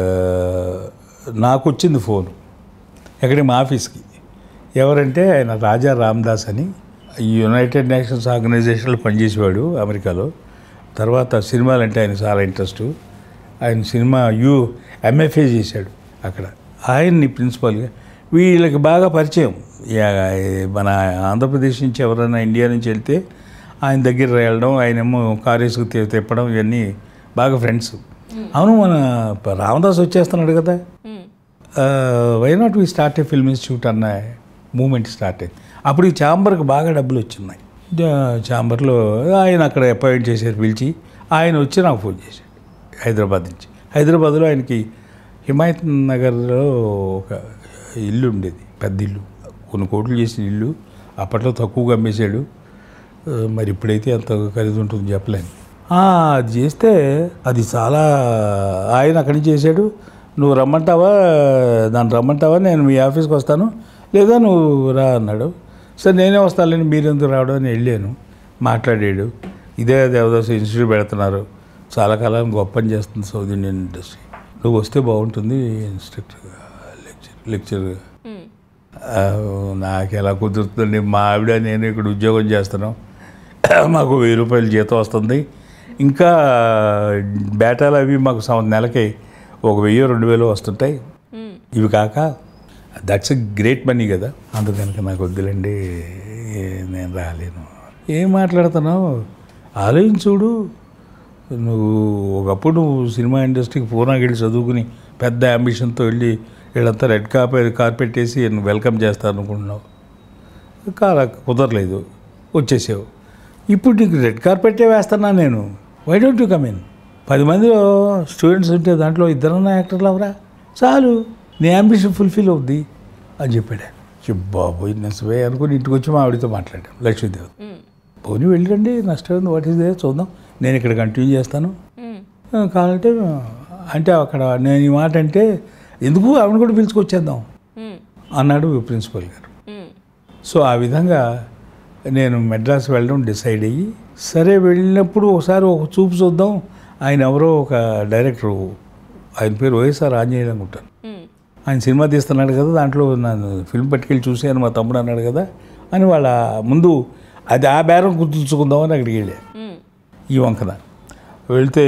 నాకు వచ్చింది ఫోను ఎక్కడికి మా ఆఫీస్కి ఎవరంటే ఆయన రాజా రామ్దాస్ అని యునైటెడ్ నేషన్స్ ఆర్గనైజేషన్లో పనిచేసేవాడు అమెరికాలో తర్వాత సినిమాలు అంటే ఆయన చాలా ఇంట్రెస్ట్ ఆయన సినిమా యూ ఎంఎఫ్ఏ చేశాడు అక్కడ ఆయన్ని ప్రిన్సిపల్గా వీళ్ళకి బాగా పరిచయం యా- మన ఆంధ్రప్రదేశ్ నుంచి ఎవరైనా ఇండియా నుంచి వెళ్తే ఆయన దగ్గర వెళ్ళడం ఆయనేమో కారు వేసుకు తి- తిప్పడం ఇవన్నీ బాగా ఫ్రెండ్స్ అవును మన రామదాస్ వచ్చేస్తున్నాడు కదా hmm. Why not we start a film institute అన్న మూమెంట్ స్టార్ట్ అయింది అప్పుడు ఈ ఛాంబర్కి బాగా డబ్బులు వచ్చిన్నాయి ఛాంబర్లో ఆయన అక్కడ అపాయింట్ చేశారు పిలిచి ఆయన వచ్చి నాకు ఫోన్ చేశాడు హైదరాబాద్ నుంచి హైదరాబాద్లో ఆయనకి హిమాయత్ నగర్లో ఒక ఇల్లు ఉండేది పెద్ద ఇల్లు కొన్ని కోట్లు చేసిన ఇల్లు అప్పట్లో తక్కువగా అమ్మేశాడు ఆ, మరి ఇప్పుడైతే అంత ఖరీదు ఉంటుంది చెప్పలేను ఆ, అది చేస్తే అది చాలా ఆయన అక్కడి నుంచి చేశాడు నువ్వు రమ్మంటావా దాన్ని రమ్మంటావా నేను మీ ఆఫీస్కి వస్తాను లేదా నువ్వు రా అన్నాడు సరే నేనే వస్తాను మీరు ఎందుకు రావడం అని వెళ్ళాను మాట్లాడాడు ఇదే దేవదాస్ ఇన్స్టిట్యూట్ పెడుతున్నారు చాలా కాలం గొప్ప పని చేస్తుంది సౌత్ ఇండియన్ ఇండస్ట్రీ నువ్వు వస్తే బాగుంటుంది ఇన్స్ట్రక్టర్గా లెక్చర్ లెక్చర్గా మ్మ్. ఆ, నాకు ఎలా కుదురుతుంది మా ఆవిడ నేను ఇక్కడ ఉద్యోగం చేస్తున్నాం మాకు వెయ్యి రూపాయలు జీతం వస్తుంది ఇంకా బేటాలు అవి మాకు సం నెలకి ఒక వెయ్యి రెండు వేలు వస్తుంటాయి మ్మ్. ఇవి కాక దట్స్ ఎ గ్రేట్ మనీ కదా అందుకనుక నాకు వద్దులండి ఏ- నేను రాలేను ఏం మాట్లాడుతున్నావు ఆలోచించుడు నువ్వు ఒకప్పుడు నువ్వు సినిమా ఇండస్ట్రీకి పూనాకి వెళ్ళి చదువుకుని పెద్ద అంబిషన్తో వెళ్ళి వీళ్ళంతా రెడ్ కార్పెట్ కార్పెట్ వేసి నేను వెల్కమ్ చేస్తాను అనుకుంటున్నావు కాల కుదరలేదు వచ్చేసావు ఇప్పుడు నీకు రెడ్ కార్పెటే వేస్తున్నా నేను why don't you come in పది మందిలో స్టూడెంట్స్ ఉంటే దాంట్లో ఇద్దరన్నా యాక్టర్లు అవరా చాలు నీ అంబిషన్ ఫుల్ఫిల్ అవుద్ది అని చెప్పాడు చెప్పు బాబోయ్ నెసవే అనుకుని ఇంటికి వచ్చి మా ఆవిడతో మాట్లాడాను లక్ష్మీదేవి మ్మ్. పోనీ వెళ్ళండి నష్టం వాట్ ఈస్ దే చూద్దాం నేను ఇక్కడ కంటిన్యూ చేస్తాను మ్మ్. ఆ, కావాలంటే అంటే అక్కడ నేను ఈ మాట అంటే ఎందుకు ఆవిడ కూడా పిలుచుకొచ్చేద్దాం మ్మ్. అన్నాడు ప్రిన్సిపల్ గారు మ్మ్. సో ఆ విధంగా నేను మెడ్రాస్ వెళ్ళడం డిసైడ్ అయ్యి సరే వెళ్ళినప్పుడు ఒకసారి ఒక చూపు చూద్దాం ఆయన ఎవరో ఒక డైరెక్టరు ఆయన పేరు వైఎస్ఆర్ ఆంజనేయులు అనుకుంటాను మ్మ్. ఆయన సినిమా తీస్తున్నాడు కదా దాంట్లో నన్ను ఫిల్మ్ పట్టుకెళ్ళి చూశాను మా తమ్ముడు అన్నాడు కదా అని వాళ్ళ ముందు అది ఆ బేరం గుర్తుంచుకుందామని అక్కడికి వెళ్ళా మ్మ్. ఈ వంకన వెళ్తే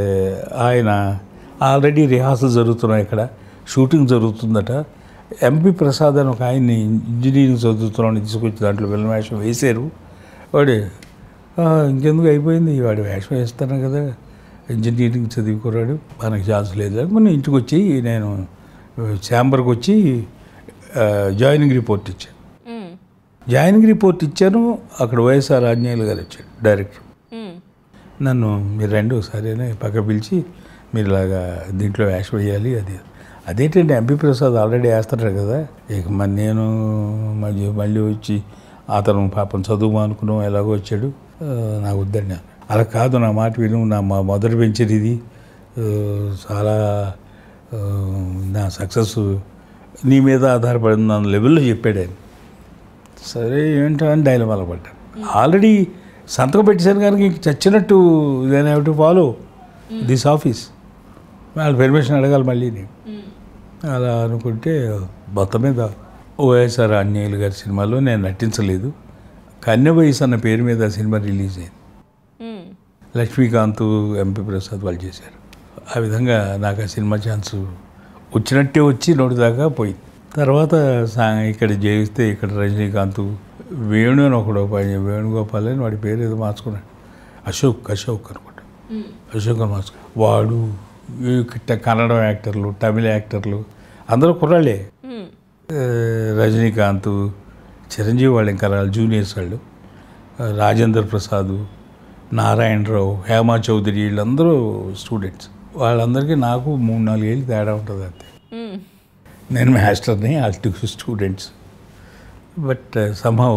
ఆయన ఆల్రెడీ రిహార్సల్ జరుగుతున్నాయి ఇక్కడ షూటింగ్ జరుగుతుందట ఎంపీ ప్రసాద్ అని ఒక ఆయన్ని ఇంజనీరింగ్ చదువుతున్నాను తీసుకొచ్చి దాంట్లో వెళ్ళిన వేషం వేశారు వాడు "ఆ, ఇంకెందుకు అయిపోయింది వాడు వేషం వేస్తాను కదా ఇంజనీరింగ్ చదువుకున్నాడు మనకి ఛాన్స్ లేదు అని మన ఇంటికి వచ్చి నేను ఛాంబర్కి వచ్చి ఆ, జాయినింగ్ రిపోర్ట్ ఇచ్చాను మ్మ్. జాయినింగ్ రిపోర్ట్ ఇచ్చాను అక్కడ వైఎస్ఆర్ ఆంజనేయులు గారు వచ్చాడు డైరెక్టర్ మ్మ్. నన్ను మీరు రెండు ఒకసారి అని పక్క పిలిచి మీరు ఇలాగా దీంట్లో వేషం వేయాలి అది అదేంటంటే ఎంపీ ప్రసాద్ ఆల్రెడీ వేస్తున్నారు కదా ఇక మరి నేను మళ్ళీ మళ్ళీ వచ్చి అతను పాపం చదువు అనుకున్నాం ఎలాగో వచ్చాడు ఆ, నాకు వద్దండి అలా కాదు నా మాట విను నా మా మొదటి వెంచర్ ఇది ఆ, చాలా ఆ, నా సక్సెస్ నీ మీద ఆధారపడింది అన్న లెవెల్లో చెప్పాడు ఆయన సరే ఏంటో అని డైలమాలో పడ్డాను ఆల్రెడీ సంతకం పెట్టేశాను కనుక ఇంక చచ్చినట్టు then have to follow this office వాళ్ళు పర్మిషన్ అడగాలి మళ్ళీ నేను మ్మ్. అలా అనుకుంటే మొత్తం మీద ఓఎస్ఆర్ అన్యాయులు గారి సినిమాలో నేను నటించలేదు కన్య వయసు అన్న పేరు మీద ఆ సినిమా రిలీజ్ అయింది మ్మ్. లక్ష్మీకాంత్ ఎంపీ ప్రసాద్ వాళ్ళు చేశారు ఆ విధంగా నాకు ఆ సినిమా ఛాన్స్ వచ్చినట్టే వచ్చి నోటి దాకా పోయింది తర్వాత సా ఇక్కడ చేయిస్తే ఇక్కడ రజనీకాంత్ వేణు అని ఒకడు పని వేణుగోపాల్ అని వాడి పేరు ఏదో మార్చుకున్నాడు అశోక్ అశోక్ అనుకుంటా మ్మ్. అశోక్ అని మార్చుకున్నాడు వాడు ఈ కిట్ట కన్నడ యాక్టర్లు తమిళ యాక్టర్లు అందరూ కుర్రాళ్ళే మ్మ్. ఆ, రజనీకాంత్ చిరంజీవి వాళ్ళు ఇంకా రాళ్ళు జూనియర్స్ వాళ్ళు ఆ, రాజేంద్ర ప్రసాద్ నారాయణరావు హేమా చౌదరి వీళ్ళందరూ స్టూడెంట్స్ వాళ్ళందరికీ నాకు మూడు నాలుగు ఏళ్ళు తేడా ఉంటుంది అంతే మ్మ్. నేను మాస్టర్ని వాళ్ళు two students but somehow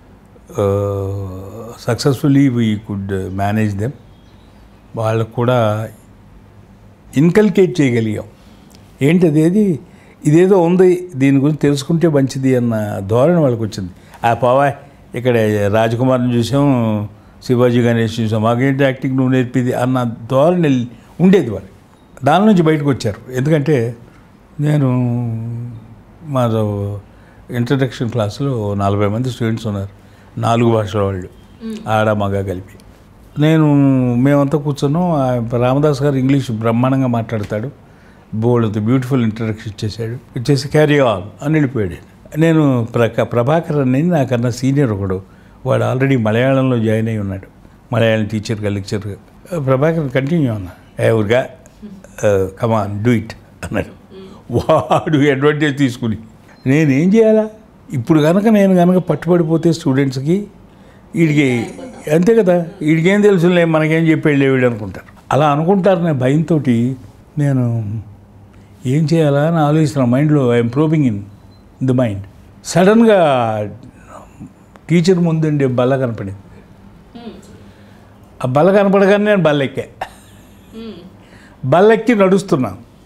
successfully we could manage them వాళ్ళకు కూడా ఇన్కల్కేట్ చేయగలిగాం ఏంటది ఏది ఇదేదో ఉంది దీని గురించి తెలుసుకుంటే మంచిది అన్న ధోరణి వాళ్ళకి వచ్చింది ఆ పవా ఇక్కడ రాజకుమార్ని చూసాం శివాజీ గణేష్ చూసాం మాకేంటి యాక్టింగ్ నువ్వు నేర్పిది అన్న ధోరణి ఉండేది వాళ్ళు దాని నుంచి బయటకు వచ్చారు ఎందుకంటే నేను మా ఇంట్రడక్షన్ క్లాస్లో నలభై మంది స్టూడెంట్స్ ఉన్నారు నాలుగు భాషల వాళ్ళు ఆడ మగ కలిపి నేను మేమంతా కూర్చున్నాం ఆ రామదాస్ గారు ఇంగ్లీష్ బ్రహ్మాండంగా మాట్లాడతాడు బోల్డ్ బ్యూటిఫుల్ ఇంట్రడక్షన్ ఇచ్చేసాడు ఇచ్చేసి క్యారీ ఆన్ అని వెళ్ళిపోయాడు నేను ప్రక ప్రభాకర్ అని నాకన్నా సీనియర్ ఒకడు వాడు ఆల్రెడీ మలయాళంలో జాయిన్ అయి ఉన్నాడు మలయాళం టీచర్గా లెక్చర్గా ప్రభాకర్ కంటిన్యూ అన్నా ఎవరుగా కమాన్ డూ ఇట్ అన్నాడు వాడు అడ్వాంటేజ్ తీసుకుని నేనేం చేయాలా ఇప్పుడు కనుక నేను కనుక పట్టుబడిపోతే స్టూడెంట్స్కి వీడికి అంతే కదా వీడికేం తెలుసులే మనకేం చెప్పాడు వీడు అనుకుంటారు అలా అనుకుంటారు నేను భయంతో నేను ఏం చేయాలా అని ఆలోచిస్తున్నాను మైండ్లో I'm probing in the mind సడన్గా టీచర్ ముందుండే బల్ల కనపడింది మ్మ్. ఆ బల్ల కనపడగానే నేను బల్లెక్కా మ్మ్. బల్లెక్కి నడుస్తున్నాను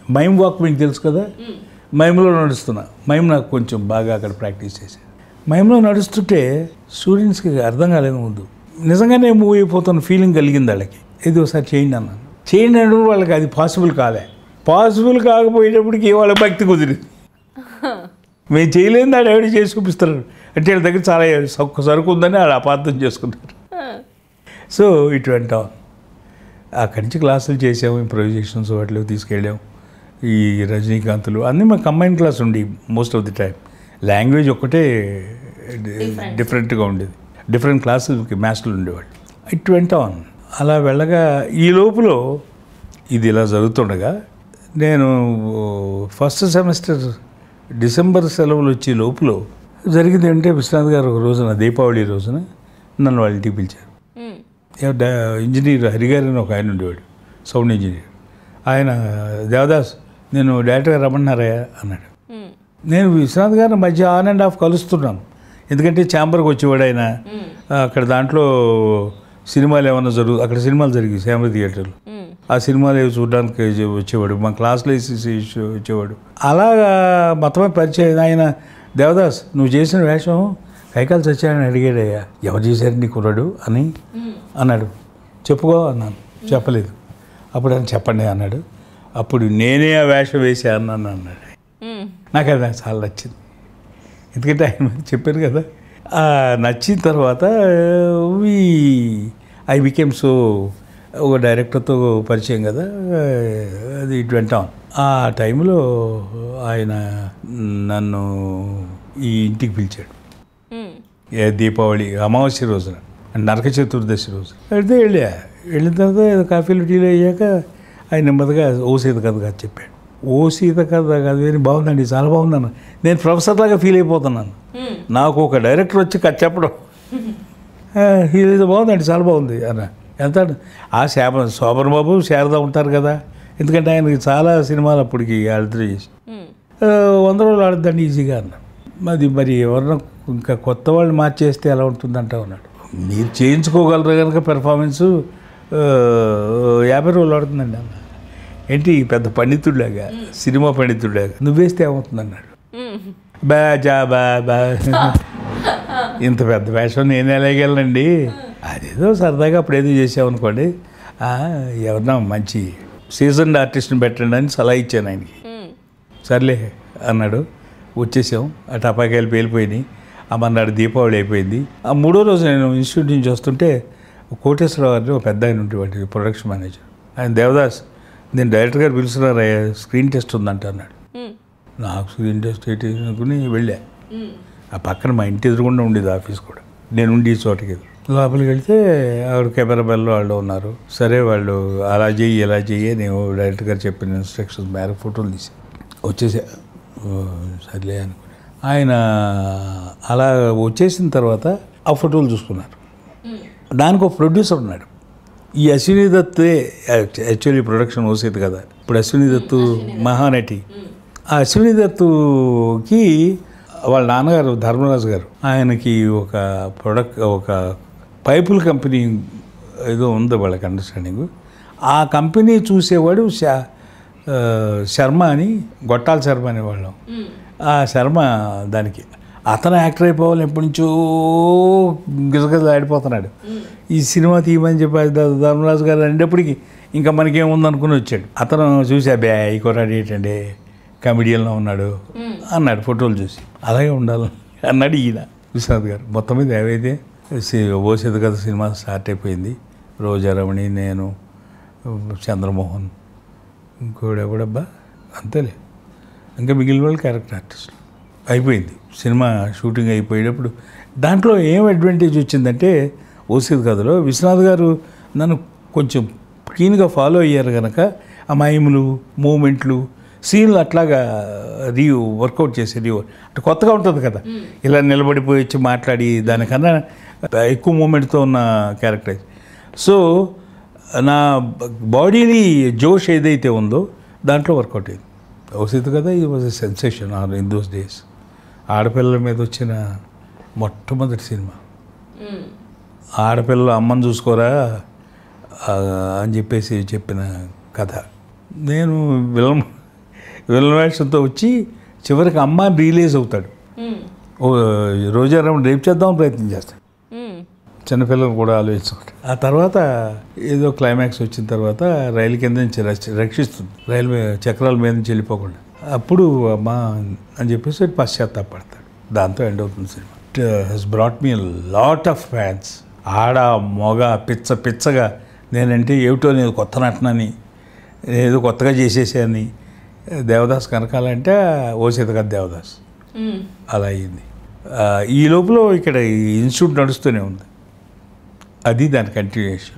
మైమ్ వాక్ మీకు తెలుసు కదా మ్మ్. మైమ్లో నడుస్తున్నా మైమ్ నాకు కొంచెం బాగా అక్కడ ప్రాక్టీస్ చేశాను మైమ్లో నడుస్తుంటే స్టూడెంట్స్కి అర్థం కాలేదు ముందు నిజంగానే మూవ్ అయిపోతున్న ఫీలింగ్ కలిగింది వాళ్ళకి ఇది ఒకసారి చేయండి అన్నాను చేయండి అంటే వాళ్ళకి అది పాసిబుల్ కాలే పాసిబుల్ కాకపోయేటప్పటికి వాళ్ళ భక్తి కుదిరింది మేము చేయలేని దాడు ఎవరు చేసి చూపిస్తారు అంటే వీళ్ళ దగ్గర చాలా సొక్క సరుకు ఉందని వాళ్ళు అపార్థం చేసుకుంటారు సో ఇటు వెంటాం అక్కడి నుంచి క్లాసులు చేసాము ఇంప్రొవైజేషన్స్ వాటిలో తీసుకెళ్ళాం ఈ రజనీకాంత్లు అన్నీ మా కంబైన్ క్లాస్ ఉండి most of the time language ఒక్కటే Different. డిఫరెంట్గా ఉండేది డిఫరెంట్ క్లాసులకి మాస్టర్లు ఉండేవాళ్ళు ఇటు వెంటాం అలా వెళ్ళగా ఈ లోపల ఇది ఇలా జరుగుతుండగా నేను ఫస్ట్ సెమిస్టర్ డిసెంబర్ సెలవులు వచ్చే లోపల జరిగింది ఏంటంటే విశ్వనాథ్ గారు ఒక రోజున దీపావళి రోజున నన్ను వాళ్ళ ఇంటికి పిలిచారు మ్మ్. ఏ- డా- ఇంజనీర్ హరిగారు అని ఒక ఆయన ఉండేవాడు సౌండ్ ఇంజనీర్ ఆయన దేవదాస్ నేను డైరెక్ట్గా రమ్మన్నారయ్యా అన్నాడు మ్మ్. నేను విశ్వనాథ్ గారిని మధ్య ఆన్ అండ్ ఆఫ్ కలుస్తున్నాను ఎందుకంటే ఛాంబర్కి వచ్చేవాడు ఆయన మ్మ్. అక్కడ దాంట్లో సినిమాలు ఏమన్నా జరుగు అక్కడ సినిమాలు జరిగాయి శ్యామల థియేటర్లో మ్మ్. ఆ సినిమాలు ఏవి చూడడానికి వచ్చేవాడు మా క్లాస్లో వేసేసి వచ్చేవాడు అలాగా మొత్తమే పరిచయం ఆయన దేవదాస్ నువ్వు చేసిన వేషం కైకాలు చచ్చాడని అడిగాడయ్యా ఎవరు చేశారు నీ కుర్రాడు అని మ్మ్. అన్నాడు చెప్పుకో అన్నాను చెప్పలేదు అప్పుడు ఆయన చెప్పండి అన్నాడు అప్పుడు నేనే ఆ వేషం వేసా అన్నాను అన్నాడు మ్మ్. నాకు అది నాకు చాలా నచ్చింది ఎందుకంటే ఆయన మరి చెప్పారు కదా ఆ నచ్చిన తర్వాత ఐ బికేమ్ సో ఒక డైరెక్టర్తో పరిచయం కదా అది ఇటు వెంటాం ఆ టైంలో ఆయన నన్ను ఈ ఇంటికి పిలిచాడు మ్మ్. ఏ దీపావళి అమావాస్య రోజున నరక చతుర్దశి రోజు అయితే వెళ్ళా వెళ్ళిన తర్వాత ఏదో కాఫీలు టీలు అయ్యాక ఆయన నెమ్మదిగా ఓ సీత కథ కాదు చెప్పాడు ఓ సీత కథ కాదు వేరే బాగుందండి చాలా బాగుందన్న నేను ప్రొఫెసర్ లాగా ఫీల్ అయిపోతున్నాను మ్మ్. నాకు ఒక డైరెక్టర్ వచ్చి కథ చెప్పడం "ఆ, ఇది బాగుందండి చాలా బాగుంది అన్న ఎంత ఆ శాప శోభన్ బాబు శారద ఉంటారు కదా ఎందుకంటే ఆయనకి చాలా సినిమాలు అప్పటికి వాళ్ళిద్దరూ చేసి మ్మ్. ఆ, వంద రోజులు ఆడద్దండి ఈజీగా అన్న అది మరి ఎవరన్నా ఇంకా కొత్త వాళ్ళు మార్చేస్తే ఎలా ఉంటుందంట ఉన్నాడు మీరు చేయించుకోగలరు కనుక పెర్ఫార్మెన్స్ యాభై రోజులు ఆడుతుందండి అన్న ఏంటి పెద్ద పండితుడిలాగా సినిమా పండితుడిలాగా నువ్వేస్తే ఏమవుతుంది అన్నాడు మ్మ్. బా జా బా బా ఇంత పెద్ద వేషం నేను ఎలాగెళ్ళండి అదేదో సరదాగా అప్పుడు ఏదో చేసామనుకోండి ఆ, ఎవరన్నా మంచి సీజన్డ్ ఆర్టిస్ట్ని పెట్టండి అని సలహా ఇచ్చాను ఆయనకి మ్మ్. సర్లే అన్నాడు వచ్చేసాం ఆ టపాకాయలు పేలిపోయినాయి ఆ మన్నాడు దీపావళి అయిపోయింది ఆ మూడో రోజు నేను ఇన్స్టిట్యూట్ నుంచి వస్తుంటే కోటేశ్వరరావు గారిని ఒక పెద్ద ఆయన ఉండేవాడు ప్రొడక్షన్ మేనేజర్ ఆయన దేవదాస్ నేను డైరెక్టర్ గారు పిలుస్తున్నారు స్క్రీన్ టెస్ట్ ఉందంట అన్నాడు మ్మ్. నాకు స్క్రీన్ టెస్ట్ ఏంటి అనుకుని వెళ్ళా మ్మ్. ఆ పక్కన మా ఇంటి ఎదురుగుండా ఉండేది ఆఫీస్ కూడా నేను ఉండి ఈ చోటకి లోపలికి వెళ్తే ఆవిడ కెమెరా బెల్ వాళ్ళు ఉన్నారు సరే వాళ్ళు అలా చెయ్యి ఇలా చెయ్యి నేను డైరెక్టర్ గారు చెప్పిన ఇన్స్ట్రక్షన్స్ మేరకు ఫోటోలు తీసి వచ్చేసా ఓ, సర్లే అనుకుని ఆయన అలా వచ్చేసిన తర్వాత ఆ ఫోటోలు చూసుకున్నారు మ్మ్. దానికి ఒక ప్రొడ్యూసర్ ఉన్నాడు ఈ అశ్విని దత్తే యాక్చువల్లీ ప్రొడక్షన్ ఓసేది కదా ఇప్పుడు అశ్విని దత్తు మహానటి ఆ అశ్విని దత్తుకి వాళ్ళ నాన్నగారు ధర్మరాజు గారు ఆయనకి ఒక ప్రొడక్ట్ ఒక పైపుల కంపెనీ ఏదో ఉంది వాళ్ళకి అండర్స్టాండింగ్ ఆ కంపెనీ చూసేవాడు శ- ఆ, శర్మ అని గొట్టాల శర్మ అనేవాళ్ళం మ్మ్. ఆ శర్మ దానికి అతను యాక్టర్ అయిపోవాలి ఎప్పటి నుంచో గిజగజ ఆడిపోతున్నాడు ఈ సినిమా తీయమని చెప్పి ధ- ధర్మరాజు గారు అనేటప్పటికి ఇంకా మనకేముంది అనుకుని వచ్చాడు అతను చూసా బ్యా ఈ కుర్రాడు ఏంటంటే కమెడియన్లో ఉన్నాడు అన్నాడు ఫోటోలు చూసి అలాగే ఉండాలి అన్నాడు ఈయన విశ్వనాథ్ గారు మొత్తం మీద ఏవైతే సి- ఓసేది కదా సినిమా స్టార్ట్ అయిపోయింది రోజారమణి నేను చంద్రమోహన్ ఇంకోడు ఎవడబ్బా అంతేలే ఇంకా మిగిలిన వాళ్ళు క్యారెక్టర్ ఆర్టిస్టులు అయిపోయింది సినిమా షూటింగ్ అయిపోయేటప్పుడు దాంట్లో ఏం అడ్వాంటేజ్ వచ్చిందంటే ఓసేది కథలో విశ్వనాథ్ గారు నన్ను కొంచెం క్లీన్గా ఫాలో అయ్యారు కనుక ఆ మైములు మూమెంట్లు సీన్లు అట్లాగా రీ వర్కౌట్ చేసే రీ అంటే కొత్తగా ఉంటుంది కదా ఇలా నిలబడిపోయి వచ్చి మాట్లాడి దానికన్నా ఎక్కువ మూమెంట్తో ఉన్న క్యారెక్టర్ సో నా బాడీని జోష్ ఏదైతే ఉందో దాంట్లో వర్కౌట్ అయింది అవుతుంది కదా ఇది was a sensation or in those days ఆడపిల్లల మీద వచ్చిన మొట్టమొదటి సినిమా మ్మ్. ఆడపిల్లలు అమ్మని చూసుకోరా ఆ, అని చెప్పేసి చెప్పిన కథ నేను విలన్ విలన్ వేషంతో వచ్చి చివరికి అమ్మ రియలైజ్ అవుతాడు మ్మ్. ఓ రోజారాం రేపు చేద్దాం ప్రయత్నం చేస్తాడు మ్మ్. చిన్నపిల్లలు కూడా ఆలోచించుకుంటారు ఆ తర్వాత ఏదో క్లైమాక్స్ వచ్చిన తర్వాత రైలు కింద నుంచి రక్ష- రక్షిస్తుంది రైల్వే చక్రాల మీద నుంచి వెళ్ళిపోకుండా అప్పుడు అమ్మా అని చెప్పేసి పశ్చాత్తాపడతాడు దాంతో ఎండ్ అవుతుంది cinema it has brought me lot of fans ఆడ మొగ పిచ్చ పిచ్చగా నేనంటే ఏమిటో నేను కొత్త నటనని ఏదో కొత్తగా చేసేసాని దేవదాస్ కనకాలంటే ఓ సీతగా దేవదాస్ మ్మ్. అలా అయింది ఆ, ఈ లోపల ఇక్కడ ఈ ఇన్స్టిట్యూట్ నడుస్తూనే ఉంది అది దాని కంటిన్యూషన్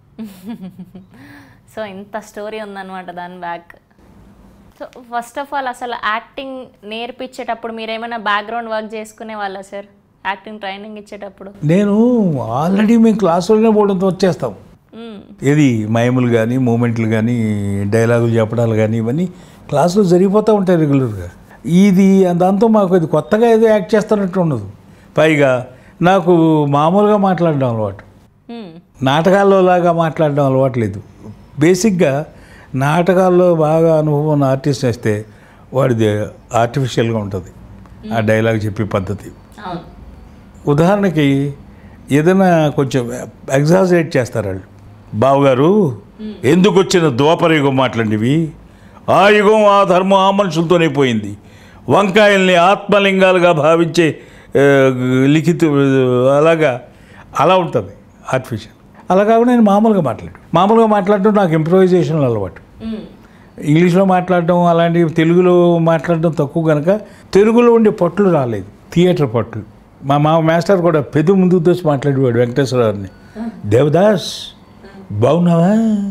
సో ఇంత స్టోరీ ఉందన్నమాట దాని back so first of all అసలు యాక్టింగ్ నేర్పించేటప్పుడు మీరు ఏమైనా బ్యాక్గ్రౌండ్ వర్క్ చేసుకునే వాళ్ళా సార్ యాక్టింగ్ ట్రైనింగ్ ఇచ్చేటప్పుడు నేను ఆల్రెడీ మేము క్లాసులోనే పోవడంతో వచ్చేస్తాం మ్మ్. ఏది మైములు కానీ మూమెంట్లు కానీ డైలాగులు చెప్పడాలు కానీ ఇవన్నీ క్లాసులో జరిగిపోతూ ఉంటాయి రెగ్యులర్గా ఇది దాంతో మాకు ఇది కొత్తగా ఏదో యాక్ట్ చేస్తున్నట్టు ఉండదు పైగా నాకు మామూలుగా మాట్లాడడం అలవాటు మ్మ్. నాటకాల్లో లాగా మాట్లాడడం అలవాటు లేదు బేసిక్గా నాటకాల్లో బాగా అనుభవం ఉన్న ఆర్టిస్ట్ వేస్తే వాడిది ఆర్టిఫిషియల్గా ఉంటుంది ఆ డైలాగ్ చెప్పే పద్ధతి అవును ఉదాహరణకి ఏదైనా కొంచెం ఎగ్జాజరేట్ చేస్తారు వాళ్ళు బావగారు ఎందుకు వచ్చిన ద్వాపర యుగం మాట్లాడివి ఆ యుగం ఆ ధర్మం ఆ మనుషులతోనే పోయింది వంకాయల్ని ఆత్మలింగాలుగా భావించే ఆ, లిఖిత అలాగా అలా ఉంటుంది ఆర్టిఫిషియల్ అలా కాకుండా నేను మామూలుగా మాట్లాడు మామూలుగా మాట్లాడటం నాకు ఇంప్రూవైజేషన్ అలవాటు మ్మ్. ఇంగ్లీష్లో మాట్లాడడం అలాంటివి తెలుగులో మాట్లాడడం తక్కువ కనుక తెలుగులో ఉండే పట్లు రాలేదు థియేటర్ పట్లు మా మా మాస్టర్ కూడా పెద్ద ముందుకు తోచి మాట్లాడేవాడు వెంకటేశ్వరరావుని దేవదాస్ బాగున్నావా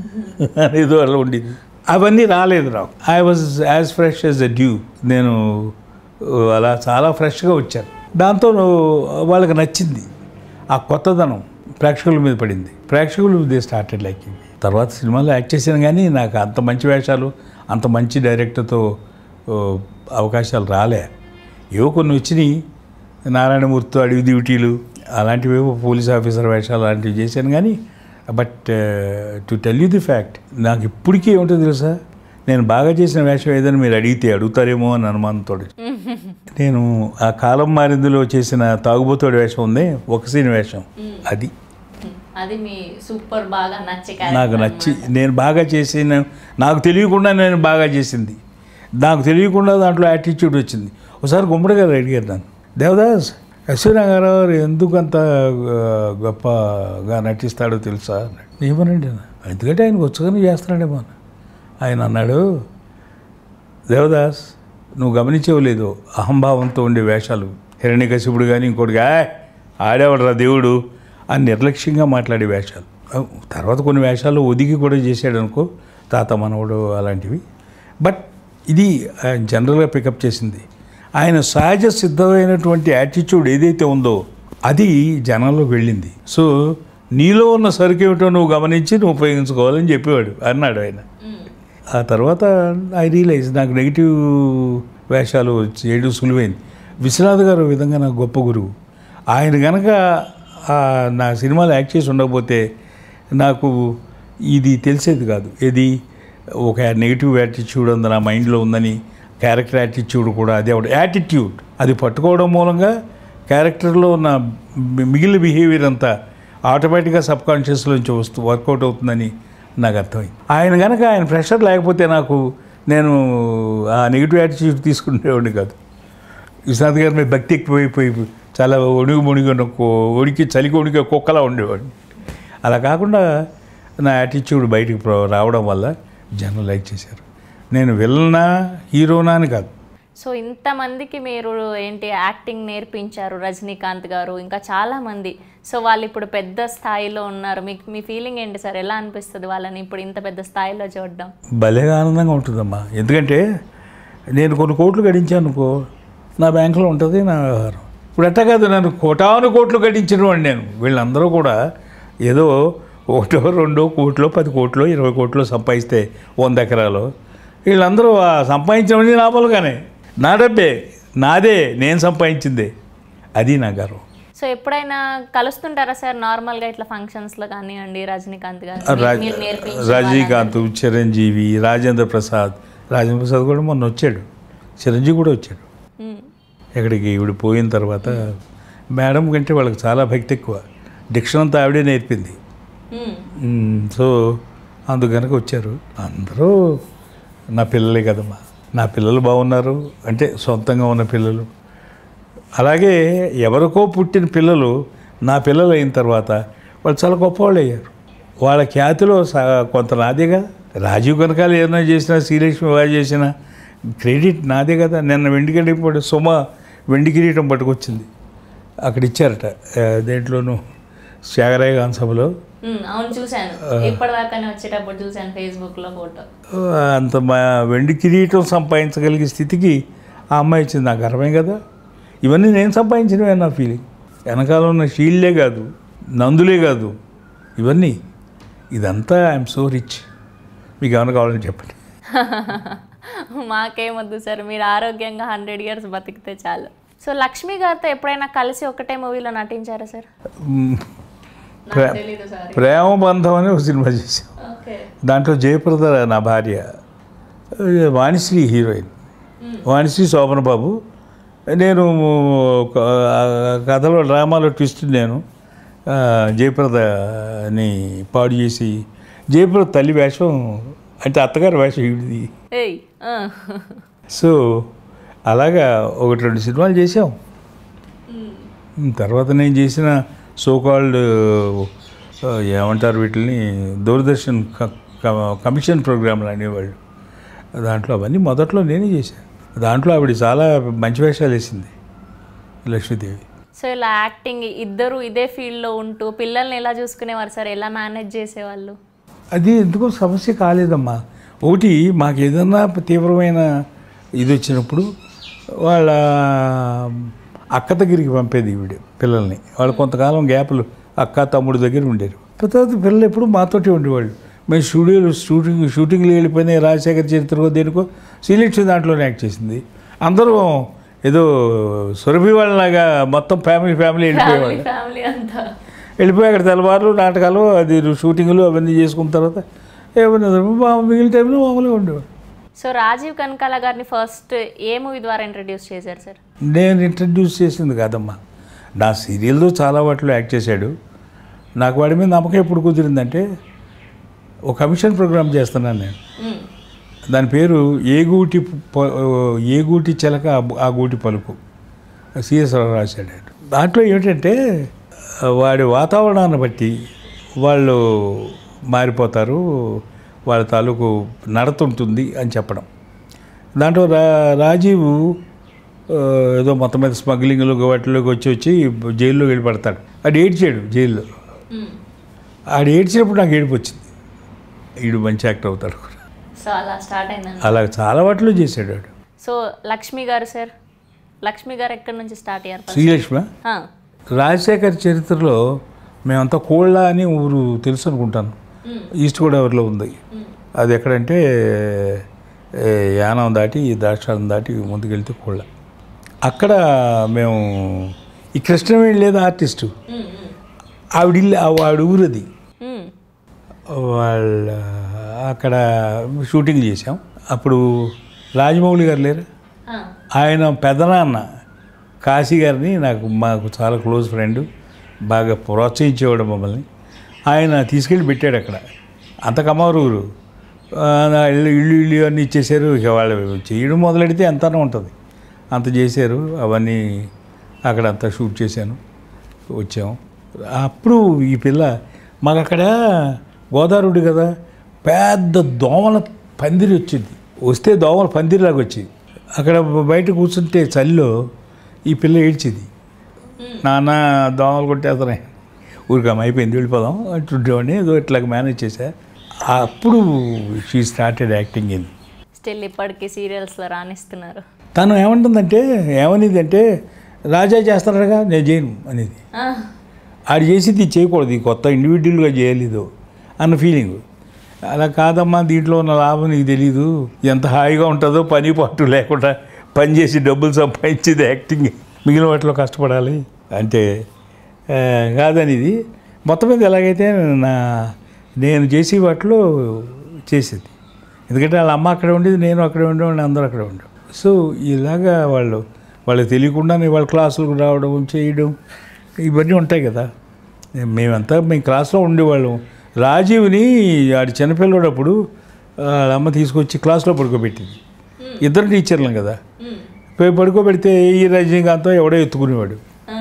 అనేదో అలా ఉండేది అవన్నీ రాలేదు నాకు I was as fresh as a dew నేను అలా చాలా ఫ్రెష్గా వచ్చాను దాంతో వాళ్ళకి నచ్చింది ఆ కొత్తదనం ప్రేక్షకుల మీద పడింది ప్రేక్షకులు దే స్టార్టెడ్ లైక్ తర్వాత సినిమాలో యాక్ట్ చేశాను కానీ నాకు అంత మంచి వేషాలు అంత మంచి డైరెక్టర్తో ఓ, అవకాశాలు రాలే ఏవో కొన్ని వచ్చినాయి నారాయణమూర్తితో అడవి డ్యూటీలు అలాంటివి ఏవో పోలీస్ ఆఫీసర్ వేషాలు అలాంటివి చేశాను కానీ but to tell you the fact నాకు ఇప్పటికీ ఏముంటుంది తెలుసా నేను బాగా చేసిన వేషం ఏదైనా మీరు అడిగితే అడుగుతారేమో అని అనుమానంతో నేను ఆ కాలం మారిందిలో చేసిన తాగుబోతోడి వేషం ఉంది ఒక సీన్ వేషం అది అది మీ సూపర్ బాగా నచ్చే నాకు character నచ్చి అన్నమాట. నేను బాగా చేసిన నాకు తెలియకుండా నేను బాగా చేసింది నాకు తెలియకుండా దాంట్లో యాటిట్యూడ్ వచ్చింది ఒకసారి గుమ్మడి గారు అడిగారు నన్ను దేవదాస్ యశ్వరంగారావు గారు ఎందుకు అంత ఆ, గొప్పగా నటిస్తాడో తెలుసా అన్నాడు. ఏమనండి అన్న. ఎందుకంటే ఆయనకు వచ్చుకొని చేస్తున్నాడేమో అన్న. ఆయన అన్నాడు దేవదాస్ నువ్వు గమనించవలేదు అహంభావంతో ఉండే వేషాలు హిరణ్యకశిపుడు కానీ ఇంకోటి "ఆయ్, ఆడేవాడురా దేవుడు అని నిర్లక్ష్యంగా మాట్లాడే వేషాలు అవ్ తర్వాత కొన్ని వేషాలు ఒదిగి కూడా చేశాడు అనుకో తాత మనవడు అలాంటివి బట్ ఇది ఆయన జనరల్గా పికప్ చేసింది ఆయన సహజ సిద్ధమైనటువంటి యాటిట్యూడ్ ఏదైతే ఉందో అది జనంలోకి వెళ్ళింది సో నీలో ఉన్న సరుకు ఏమిటో నువ్వు గమనించి నువ్వు ఉపయోగించుకోవాలని చెప్పేవాడు అన్నాడు ఆయన మ్మ్. ఆ తర్వాత ఐ రియలైజ్ నాకు నెగిటివ్ వేషాలు చేయడం సులువైంది విశ్వనాథ్ గారు ఓ విధంగా నాకు గొప్ప గురువు ఆయన కనుక ఆ, నా సినిమాలో యాక్ట్ చేసి ఉండకపోతే నాకు ఇది తెలిసేది కాదు ఇది ఒక నెగిటివ్ యాటిట్యూడ్ ఉంది నా మైండ్లో ఉందని క్యారెక్టర్ యాటిట్యూడ్ కూడా అదే ఒకటి యాటిట్యూడ్ అది పట్టుకోవడం మూలంగా క్యారెక్టర్లో ఉన్న మి- మిగిలిన బిహేవియర్ అంతా ఆటోమేటిక్గా సబ్ కాన్షియస్లోంచి వస్తూ వర్కౌట్ అవుతుందని నాకు అర్థమైంది ఆయన కనుక ఆయన ప్రెషర్ లేకపోతే నాకు నేను ఆ నెగిటివ్ యాటిట్యూడ్ తీసుకునేవాడిని కాదు విశ్వనాథ్ గారి మీద భక్తి ఎక్కువైపోయి చాలా ఒడుగు మునిగి ఉన్న కో- ఒడికి చలికి ఒడికి కుక్కలా ఉండేవాడిని అలా కాకుండా నా యాటిట్యూడ్ బయటికి ప్ర- రావడం వల్ల జనం లైక్ చేశారు నేను విలనా హీరోనా అని కాదు సో ఇంతమందికి మీరు ఏంటి యాక్టింగ్ నేర్పించారు రజనీకాంత్ గారు ఇంకా చాలా మంది సో వాళ్ళు ఇప్పుడు పెద్ద స్థాయిలో ఉన్నారు మీకు మీ ఫీలింగ్ ఏంటి సార్ ఎలా అనిపిస్తుంది వాళ్ళని ఇప్పుడు ఇంత పెద్ద స్థాయిలో చూడడం భలేగా ఆనందంగా ఉంటుందమ్మా ఎందుకంటే నేను కొన్ని కోట్లు గడించాను అనుకో నా బ్యాంకులో ఉంటుంది నా వ్యవహారం ఇప్పుడు ఎట్టా కాదు నన్ను కోటాను కోట్లు గడించిన వాడిని నేను వీళ్ళందరూ కూడా ఏదో ఒకటో రెండో కోట్లో పది కోట్లో ఇరవై కోట్లో సంపాదిస్తే వంద ఎకరాలు వీళ్ళందరూ ఆ సంపాదించినవన్నీ నా మూలగానే నా డబ్బే నాదే నేను సంపాదించిందే అది నా గర్వం సో ఎప్పుడైనా కలుస్తుంటారా సార్ నార్మల్గా ఇట్లా ఫంక్షన్స్లో కానివ్వండి రజనీకాంత్ గారు రాజ్ మీరు నేర్పించిన రజనీకాంత్ చిరంజీవి రాజేంద్ర ప్రసాద్ రాజేంద్ర ప్రసాద్ కూడా మొన్న వచ్చాడు చిరంజీవి కూడా వచ్చాడు మ్మ్. ఇక్కడికి ఈవిడ పోయిన తర్వాత మేడం కంటే వాళ్ళకి చాలా భక్తి ఎక్కువ డిక్షన్ అంతా ఆవిడే నేర్పింది మ్మ్. మ్మ్. సో అందుకనక వచ్చారు అందరూ నా పిల్లలే కదమ్మా నా పిల్లలు బాగున్నారు అంటే సొంతంగా ఉన్న పిల్లలు అలాగే ఎవరికో పుట్టిన పిల్లలు నా పిల్లలు అయిన తర్వాత వాళ్ళు చాలా గొప్పవాళ్ళు అయ్యారు వాళ్ళ ఖ్యాతిలో స- కొంత నాదే కదా రాజీవ్ కనకాలు ఏదైనా చేసినా శ్రీలక్ష్మి వారు చేసినా క్రెడిట్ నాదే కదా నిన్న వెండి కిరీటం సుమ వెండి కిరీటం పట్టుకొచ్చింది అక్కడ ఇచ్చారట ఆ, దేంట్లోనూ త్యాగరాయ గాన సభలో మ్మ్. అవును చూశాను ఇప్పటిదాకానే వచ్చేటప్పుడు చూశాను ఫేస్బుక్ లో ఫోటో అంత మా వెండి కిరీటం సంపాదించగలిగే స్థితికి ఆ అమ్మాయి ఇచ్చింది నాకు అర్థమే కదా ఇవన్నీ నేను సంపాదించినవే నా ఫీలింగ్ వెనకాల ఉన్న షీల్డే కాదు నందులే కాదు ఇవన్నీ ఇదంతా ఐఎమ్ సో రిచ్ మీకు ఏమైనా కావాలని చెప్పండి మాకేమొద్దు సార్ మీరు ఆరోగ్యంగా హండ్రెడ్ ఇయర్స్ బతికితే చాలు సో లక్ష్మి గారితో ఎప్పుడైనా కలిసి ఒకటే మూవీలో నటించారా సార్ మ్, నాకు ప్రే- తెలీదు సార్ ప్రేమ బంధం అని ఒక సినిమా చేశాం ఓకే దాంట్లో జయప్రద నా భార్య వాణిశ్రీ హీరోయిన్ వాణిశ్రీ శోభన బాబు నేను ఒక కథలో డ్రామాలో ట్విస్ట్ నేను ఆ, జయప్రదని పాడు చేసి జయప్రద తల్లి వేషం అంటే అత్తగారి వేషం ఈవిడిది ఏయ్ ఆ. సో అలాగా ఒకటి రెండు సినిమాలు చేసాం ఉమ్, తర్వాత నేను చేసిన సో కాల్డ్ ఏమంటారు వీటిని దూరదర్శన్ క- క- కమిషన్ ప్రోగ్రాంలు అనేవాళ్ళు దాంట్లో అవన్నీ మొదట్లో నేనే చేశాను దాంట్లో ఆవిడ చాలా మంచి వేషాలు వేసింది లక్ష్మీదేవి సో ఇలా యాక్టింగ్ ఇద్దరు ఇదే ఫీల్డ్లో ఉంటూ పిల్లల్ని ఎలా చూసుకునేవారు సార్ ఎలా మేనేజ్ చేసేవాళ్ళు అది ఎందుకో సమస్య కాలేదమ్మా ఒకటి మాకు ఏదన్నా తీవ్రమైన ఇది వచ్చినప్పుడు వాళ్ళ అక్క దగ్గరికి పంపేది ఈవిడ పిల్లల్ని వాళ్ళు కొంతకాలం గ్యాప్లు అక్క తమ్ముడు దగ్గర ఉండేరు తర్వాత పిల్లలు ఎప్పుడు మాతోటి ఉండేవాళ్ళు మేము స్టూడియోలో షూటింగ్ షూటింగ్లు వెళ్ళిపోయినాయి రాజశేఖర్ చరిత్రకో దేనికో శ్రీలక్ష్మి దాంట్లోనే యాక్ట్ చేసింది అందరూ ఏదో సురభి వాళ్ళలాగా మొత్తం ఫ్యామిలీ ఫ్యామిలీ వెళ్ళిపోయేవాళ్ళు ఫ్యామిలీ అంతా వెళ్ళిపోయి అక్కడ తెల్లవారులు నాటకాలు అది షూటింగ్లు అవన్నీ చేసుకున్న తర్వాత ఏమన్నా మా- మిగిలిన టైంలో మామూలుగా ఉండేవాడు సో రాజీవ్ కనకాల గారిని ఫస్ట్ ఏ మూవీ ద్వారా ఇంట్రడ్యూస్ చేశారు సార్ నేను ఇంట్రడ్యూస్ చేసింది కాదమ్మా నా సీరియల్లో చాలా వాటిలో యాక్ట్ చేశాడు నాకు వాడి మీద నమ్మకం ఎప్పుడు కుదిరిందంటే ఒక కమిషన్ ప్రోగ్రామ్ చేస్తున్నాను నేను దాని పేరు ఏ గూటి ప- ఏ గూటి చిలక ఆ- ఆ గూటి పలుకు సిఎస్ రావు రాశాడు ఆయన. దాంట్లో ఏమిటంటే వాడి వాతావరణాన్ని బట్టి వాళ్ళు మారిపోతారు వాళ్ళ తాలూకు నడతుంటుంది అని చెప్పడం దాంట్లో రా రాజీవ్ ఆ, ఏదో మొత్తం మీద స్మగ్లింగ్లు వాటిలోకి వచ్చి వచ్చి జైల్లో వెళ్ళి పడతాడు ఆడు ఏడ్చాడు జైల్లో ఆడు ఏడ్చినప్పుడు నాకు ఏడుపు వచ్చింది ఈడు మంచి యాక్టర్ అవుతాడు సో అలా స్టార్ట్ అయిందండి అలా చాలా వాటిలో చేశాడు వాడు సో లక్ష్మి గారు సార్ లక్ష్మి గారు ఎక్కడి నుంచి స్టార్ట్ అయ్యారు first? శ్రీలక్ష్మ ఆ, రాజశేఖర్ చరిత్రలో మేమంతా కోళ్ళ అని ఊరు తెలుసు అనుకుంటాను ఈస్ట్ గోదావరిలో ఉంది అది ఎక్కడంటే ఏ, యానం దాటి ద్రాక్షారం దాటి ముందుకెళ్తే కోళ్ళ అక్కడ మేము ఈ కృష్ణవేణి లేదా ఆర్టిస్టు ఆవిడ ఇల్లు ఆ- ఆవిడ ఊరది మ్మ్. వాళ్ళ అక్కడ షూటింగ్ చేసాం అప్పుడు రాజమౌళి గారు లేరు ఆ, ఆయన పెదనాన్న కాశీ గారిని నాకు మాకు చాలా క్లోజ్ ఫ్రెండ్ బాగా ప్రోత్సహించేవాడు మమ్మల్ని ఆయన తీసుకెళ్ళి పెట్టాడు అక్కడ అంత కమ్మవారు ఊరు ఆ, నా ఇల్లు ఇల్లు ఇల్లు అన్నీ ఇచ్చేసారు ఇక వాళ్ళు చేయడం మొదలెడితే ఎంతనే ఉంటుంది అంత చేశారు అవన్నీ అక్కడ అంతా షూట్ చేశాను వచ్చాము అప్పుడు ఈ పిల్ల మాకు అక్కడ గోదావరి కదా పెద్ద దోమల పందిరి వచ్చింది వస్తే దోమల పందిరిలాగా వచ్చేది అక్కడ బయట కూర్చుంటే చలిలో ఈ పిల్ల ఏడ్చింది నాన్న దోమలు కొట్టేస్తున్నాయి ఊరికమ్మ అయిపోయింది వెళ్ళిపోదాం అంటుండేవాడిని ఏదో ఇట్లాగ మేనేజ్ చేశా అప్పుడు she started acting in still ఇప్పటికీ సీరియల్స్లో రాణిస్తున్నారు తను ఏమంటుందంటే ఏమనేది అంటే రాజా చేస్తున్నాడుగా నేను చేయను అనేది ఆ, ఆడు చేసింది ఇది చేయకూడదు ఈ కొత్త ఇండివిజువల్గా చేయలేదు అన్న ఫీలింగ్ అలా కాదమ్మా దీంట్లో ఉన్న లాభం నీకు తెలీదు ఎంత హాయిగా ఉంటుందో పని పాటు లేకుండా పని చేసి డబ్బులు సంపాదించేది యాక్టింగ్ మిగిలిన వాటిలో కష్టపడాలి అంటే ఆ, కాదనిది మొత్తం మీద ఎలాగైతే నా నేను చేసే వాటిలో చేసేది ఎందుకంటే వాళ్ళ అమ్మ అక్కడే ఉండేది నేను అక్కడే ఉండేవాడిని అందరూ అక్కడే ఉండే సో ఇలాగా వాళ్ళు వాళ్ళకి తెలియకుండానే వాళ్ళ క్లాసులకు రావడం చేయడం ఇవన్నీ ఉంటాయి కదా మేమంతా మేము క్లాస్లో ఉండేవాళ్ళం రాజీవ్ని ఆడి చిన్నపిల్లడప్పుడు వాళ్ళ అమ్మ తీసుకొచ్చి క్లాస్లో పడుకోబెట్టింది ఇద్దరు టీచర్లం కదా పోయి పడుకోబెడితే ఈ రజనీకాంత్ ఎవడో ఎత్తుకునేవాడు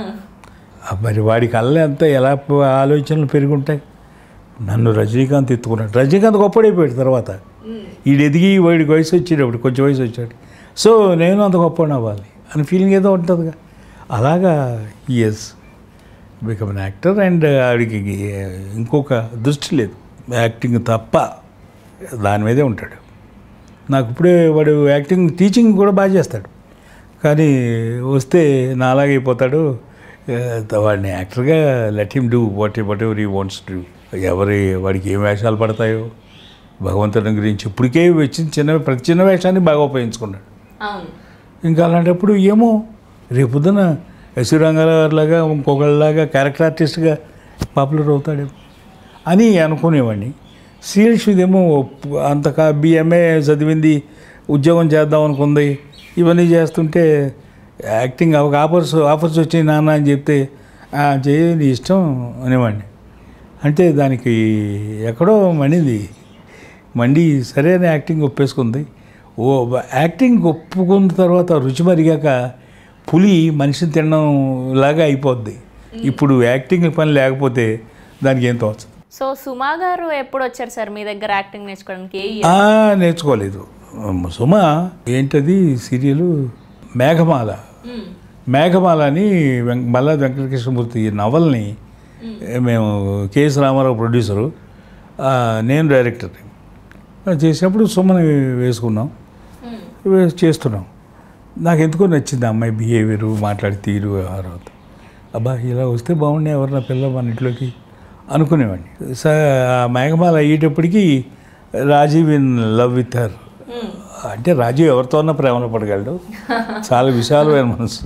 ఆ మరి వాడి కళ్ళ ఎంత ఎలా ప- ఆలోచనలు పెరుగుంటాయి నన్ను రజనీకాంత్ ఎత్తుకున్నాడు రజనీకాంత్ గొప్పడైపోయాడు తర్వాత వీడు ఎదిగి వాడికి వయసు వచ్చేటప్పుడు కొంచెం వయసు వచ్చాడు సో నేను అంత గొప్ప అవ్వాలి అని ఫీలింగ్ ఏదో ఉంటుందిగా అలాగా as become an actor and ఆడికి ఇంకొక దృష్టి లేదు యాక్టింగ్ తప్ప దాని మీదే ఉంటాడు నాకు ఇప్పుడే వాడు యాక్టింగ్ టీచింగ్ కూడా బాగా చేస్తాడు కానీ వస్తే నాలాగే అయిపోతాడు ఆ, వాడిని యాక్టర్గా let him do what whatever he wants do ఎవరి వాడికి ఏం వేషాలు పడతాయో భగవంతుని గురించి ఇప్పటికే వచ్చిన చిన్న ప్రతి చిన్న వేషాన్ని బాగా ఉపయోగించుకున్నాడు అవును ఇంకా అలాంటప్పుడు ఏమో రేపొద్దున ఎస్వి రంగారావులాగా ఇంకొకళ్ళలాగా క్యారెక్టర్ ఆర్టిస్ట్గా పాపులర్ అవుతాడేమో అని అనుకునేవాడిని సీరియస్ ఇదేమో అంత బిఎంఏ చదివింది ఉద్యోగం చేద్దాం అనుకుంది ఇవన్నీ చేస్తుంటే యాక్టింగ్ ఒక ఆఫర్స్ ఆఫర్స్ వచ్చి నాన్న అని చెప్తే "ఆ, చేయి నీ ఇష్టం అనేవాడిని అంటే దానికి ఎక్కడో మండింది మండి సరైన యాక్టింగ్ ఒప్పేసుకుంది ఓ యాక్టింగ్ ఒప్పుకున్న తర్వాత రుచి మరిగాక పులి మనిషిని తినడం లాగా అయిపోద్ది ఇప్పుడు యాక్టింగ్ పని లేకపోతే దానికి ఏం తోచదు సో సుమా గారు ఎప్పుడు వచ్చారు సార్ మీ దగ్గర యాక్టింగ్ నేర్చుకోవడానికి ఏ year? ఆ, నేర్చుకోలేదు సుమ ఏంటది సీరియలు మేఘమాల మ్మ్. మేఘమాల అని వెం- మల్లాది వెంకటకృష్ణమూర్తి నవల్ని మేము కేఎస్ రామారావు ప్రొడ్యూసరు ఆ, నేను డైరెక్టర్ని చేసినప్పుడు సుమని వేసుకున్నాం మ్మ్. వే- చేస్తున్నాం నాకు ఎందుకో నచ్చింది ఆ అమ్మాయి బిహేవియర్ మాట్లాడి తీరు వ్యవహారం అబ్బా ఇలా వస్తే బాగుండే ఎవరు నా పిల్ల మన ఇంట్లోకి అనుకునేవాడిని స ఆ మేఘమాల అయ్యేటప్పటికి Rajiv in love with her hmm. అంటే రాజీవ్ ఎవరితోన్నా ప్రేమలో పడగలడు చాలా విశాలమైన మనసు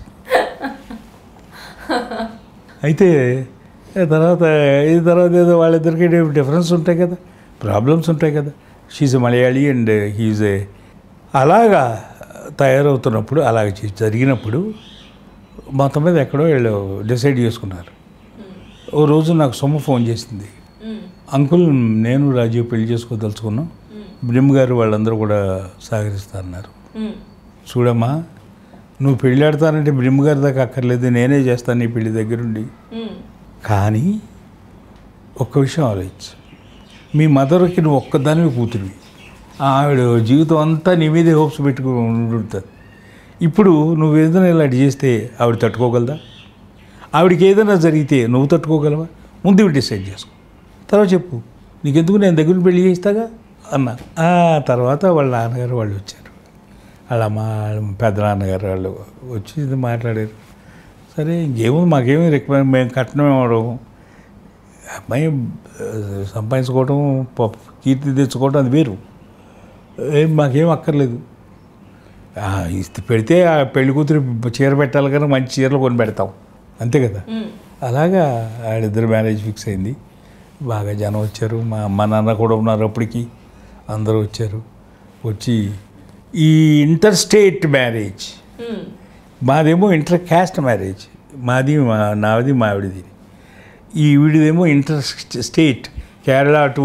అయితే ఆ తర్వాత ఈ తర్వాత ఏదో వాళ్ళిద్దరికి డిఫరెన్స్ ఉంటాయి కదా ప్రాబ్లమ్స్ ఉంటాయి కదా she's Malayali and he's a అలాగా తయారవుతున్నప్పుడు అలాగ చే- జరిగినప్పుడు మొత్తం మీద ఎక్కడో వీళ్ళు డిసైడ్ చేసుకున్నారు ఓ రోజు నాకు సొమ్ము ఫోన్ చేసింది మ్మ్. అంకుల్ నేను రాజీవ్ పెళ్లి చేసుకోదలుచుకున్నాం బ్రిమ్ గారు వాళ్ళందరూ కూడా సహకరిస్తారన్నారు మ్మ్. చూడమ్మా నువ్వు పెళ్ళి ఆడతానంటే బ్రిమ్ గారి దాకా అక్కర్లేదు నేనే చేస్తాను నీ పెళ్లి దగ్గరుండి మ్మ్. కానీ ఒక్క విషయం ఆలోచించు మీ మదర్కి నువ్వు ఒక్కదానివి కూతురివి ఆవిడ జీవితం అంతా నీ మీదే హోప్స్ పెట్టుకుని ఉంటుంది ఇప్పుడు నువ్వు ఏదైనా ఇలాంటి చేస్తే ఆవిడ తట్టుకోగలదా ఆవిడకి ఏదైనా జరిగితే నువ్వు తట్టుకోగలవా ముందు ఇవి డిసైడ్ చేసుకో తర్వాత చెప్పు నీకెందుకు నేను దగ్గర పెళ్లి చేస్తాగా అన్నా ఆ తర్వాత వాళ్ళ నాన్నగారు వాళ్ళు వచ్చారు వాళ్ళ అమ్మ వాళ్ళ పెద్ద నాన్నగారు వాళ్ళు వచ్చి ఇది మాట్లాడారు సరే ఇంకేమో మాకేమీ రికమెండ్ మేము కట్నం ఇవ్వడం అమ్మాయి ఆ, సంపాదించుకోవడం ప- కీర్తి తెచ్చుకోవడం అది వేరు ఏం మాకేం అక్కర్లేదు ఆ, ఇస్తి పెడితే ఆ పెళ్లి కూతురు చీర పెట్టాలి కానీ మంచి చీరలు కొని పెడతాం అంతే కదా మ్మ్. అలాగా ఆడిద్దరు మ్యారేజ్ ఫిక్స్ అయింది బాగా జనం వచ్చారు మా అమ్మ నాన్న కూడా ఉన్నారు అప్పటికి అందరూ వచ్చారు వచ్చి ఈ ఇంటర్ స్టేట్ మ్యారేజ్ మ్మ్. మాదేమో ఇంటర్ క్యాస్ట్ మ్యారేజ్ మాది మా నాది మావిడిది ఈ వీడిదేమో inter state Kerala to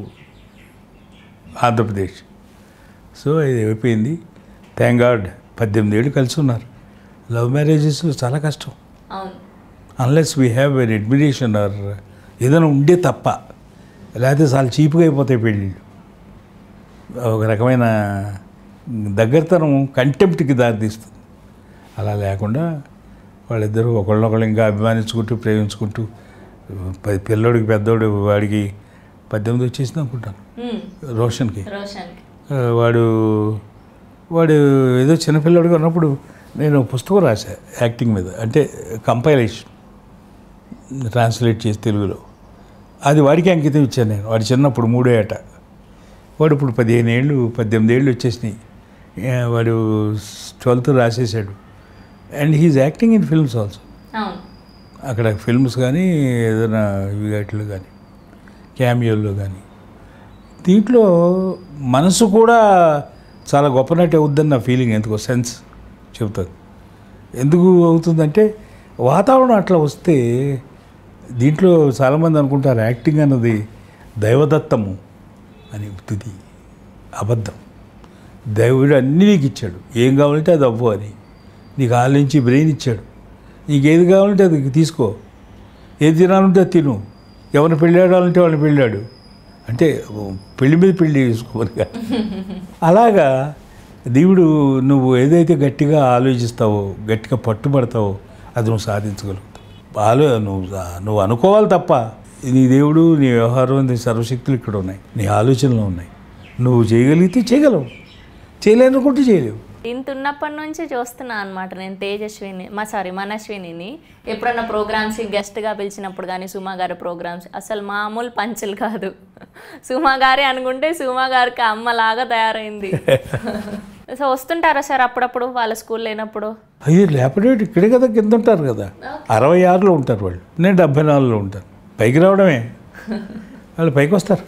Andhra Pradesh so ఇది అయిపోయింది థ్యాంక్ గాడ్ పద్దెనిమిది ఏళ్ళు కలిసి ఉన్నారు లవ్ మ్యారేజెస్ చాలా కష్టం అవును unless we have an admiration or ఏదైనా ఉండే తప్ప లేకపోతే చాలా చీప్గా అయిపోతాయి పెళ్ళిళ్ళు ఒక రకమైన దగ్గరతనం కంటెంప్ట్కి దారితీస్తుంది అలా లేకుండా వాళ్ళిద్దరూ ఒకళ్ళనొకళ్ళు ఇంకా అభిమానించుకుంటూ ప్రేమించుకుంటూ ప- పిల్లోడికి పెద్దోడు వాడికి పద్దెనిమిది వచ్చేసింది అనుకుంటాను మ్మ్. రోషన్కి రోషన్కి ఆ, వాడు వాడు ఏదో చిన్నపిల్లడిగా ఉన్నప్పుడు నేను పుస్తకం రాశా యాక్టింగ్ మీద అంటే కంపైలేషన్ ట్రాన్స్లేట్ చేసి తెలుగులో అది వాడికి అంకితం ఇచ్చాను నేను వాడు చిన్నప్పుడు మూడో ఏట వాడు ఇప్పుడు పదిహేను ఏళ్ళు పద్దెనిమిది ఏళ్ళు వచ్చేసినాయి ఆ, వాడు ట్వెల్త్ రాసేసాడు and he's acting in films also అవును అక్కడ ఫిల్మ్స్ కానీ ఏదైనా ఇవి వాటిలో కానీ క్యామియోల్లో కానీ దీంట్లో మనసు కూడా చాలా గొప్ప నటి అవుద్దని నా ఫీలింగ్ ఎందుకో సెన్స్ చెబుతుంది ఎందుకు అవుతుందంటే వాతావరణం అట్లా వస్తే దీంట్లో చాలామంది అనుకుంటారు యాక్టింగ్ అన్నది దైవదత్తము అని తుది అబద్ధం దేవుడు అన్నీ నీకు ఇచ్చాడు ఏం కావాలంటే అది అవ్వు అని నీకు ఆలోచించి బ్రెయిన్ ఇచ్చాడు నీకు ఏది కావాలంటే అది తీసుకో ఏది తినాలంటే అది తిను ఎవరిని పెళ్ళాడాలంటే వాళ్ళని పెళ్ళాడు అంటే పెళ్లి మీద పెళ్లి చేసుకోవాలి కాదు. అలాగా దేవుడు నువ్వు ఏదైతే గట్టిగా ఆలోచిస్తావో గట్టిగా పట్టుబడతావో అది నువ్వు సాధించగలుగుతావు ఆలో నువ్వు నువ్వు అనుకోవాలి తప్ప నీ దేవుడు నీ వ్యవహారం నీ సర్వశక్తులు ఇక్కడ ఉన్నాయి నీ ఆలోచనలు ఉన్నాయి నువ్వు చేయగలిగితే చేయగలవు చేయలేనుకుంటే చేయలేవు ఇంత ఉన్నప్పటి నుంచి చూస్తున్నా అనమాట నేను తేజస్విని మా సారీ మనస్వినిని ఎప్పుడన్నా ప్రోగ్రామ్స్కి గెస్ట్గా పిలిచినప్పుడు కానీ సుమా గారి ప్రోగ్రామ్స్ అసలు మామూలు పంచులు కాదు సుమా గారి అనుకుంటే సుమా గారికి అమ్మలాగా తయారైంది సో వస్తుంటారా సార్ అప్పుడప్పుడు వాళ్ళ స్కూల్ లేనప్పుడు అయ్యో లేపడేటి ఇక్కడే కదా కింద ఉంటారు కదా అరవై ఆరులో ఉంటారు వాళ్ళు నేను డెబ్బై నాలుగులో ఉంటాను పైకి రావడమే వాళ్ళు పైకి వస్తారు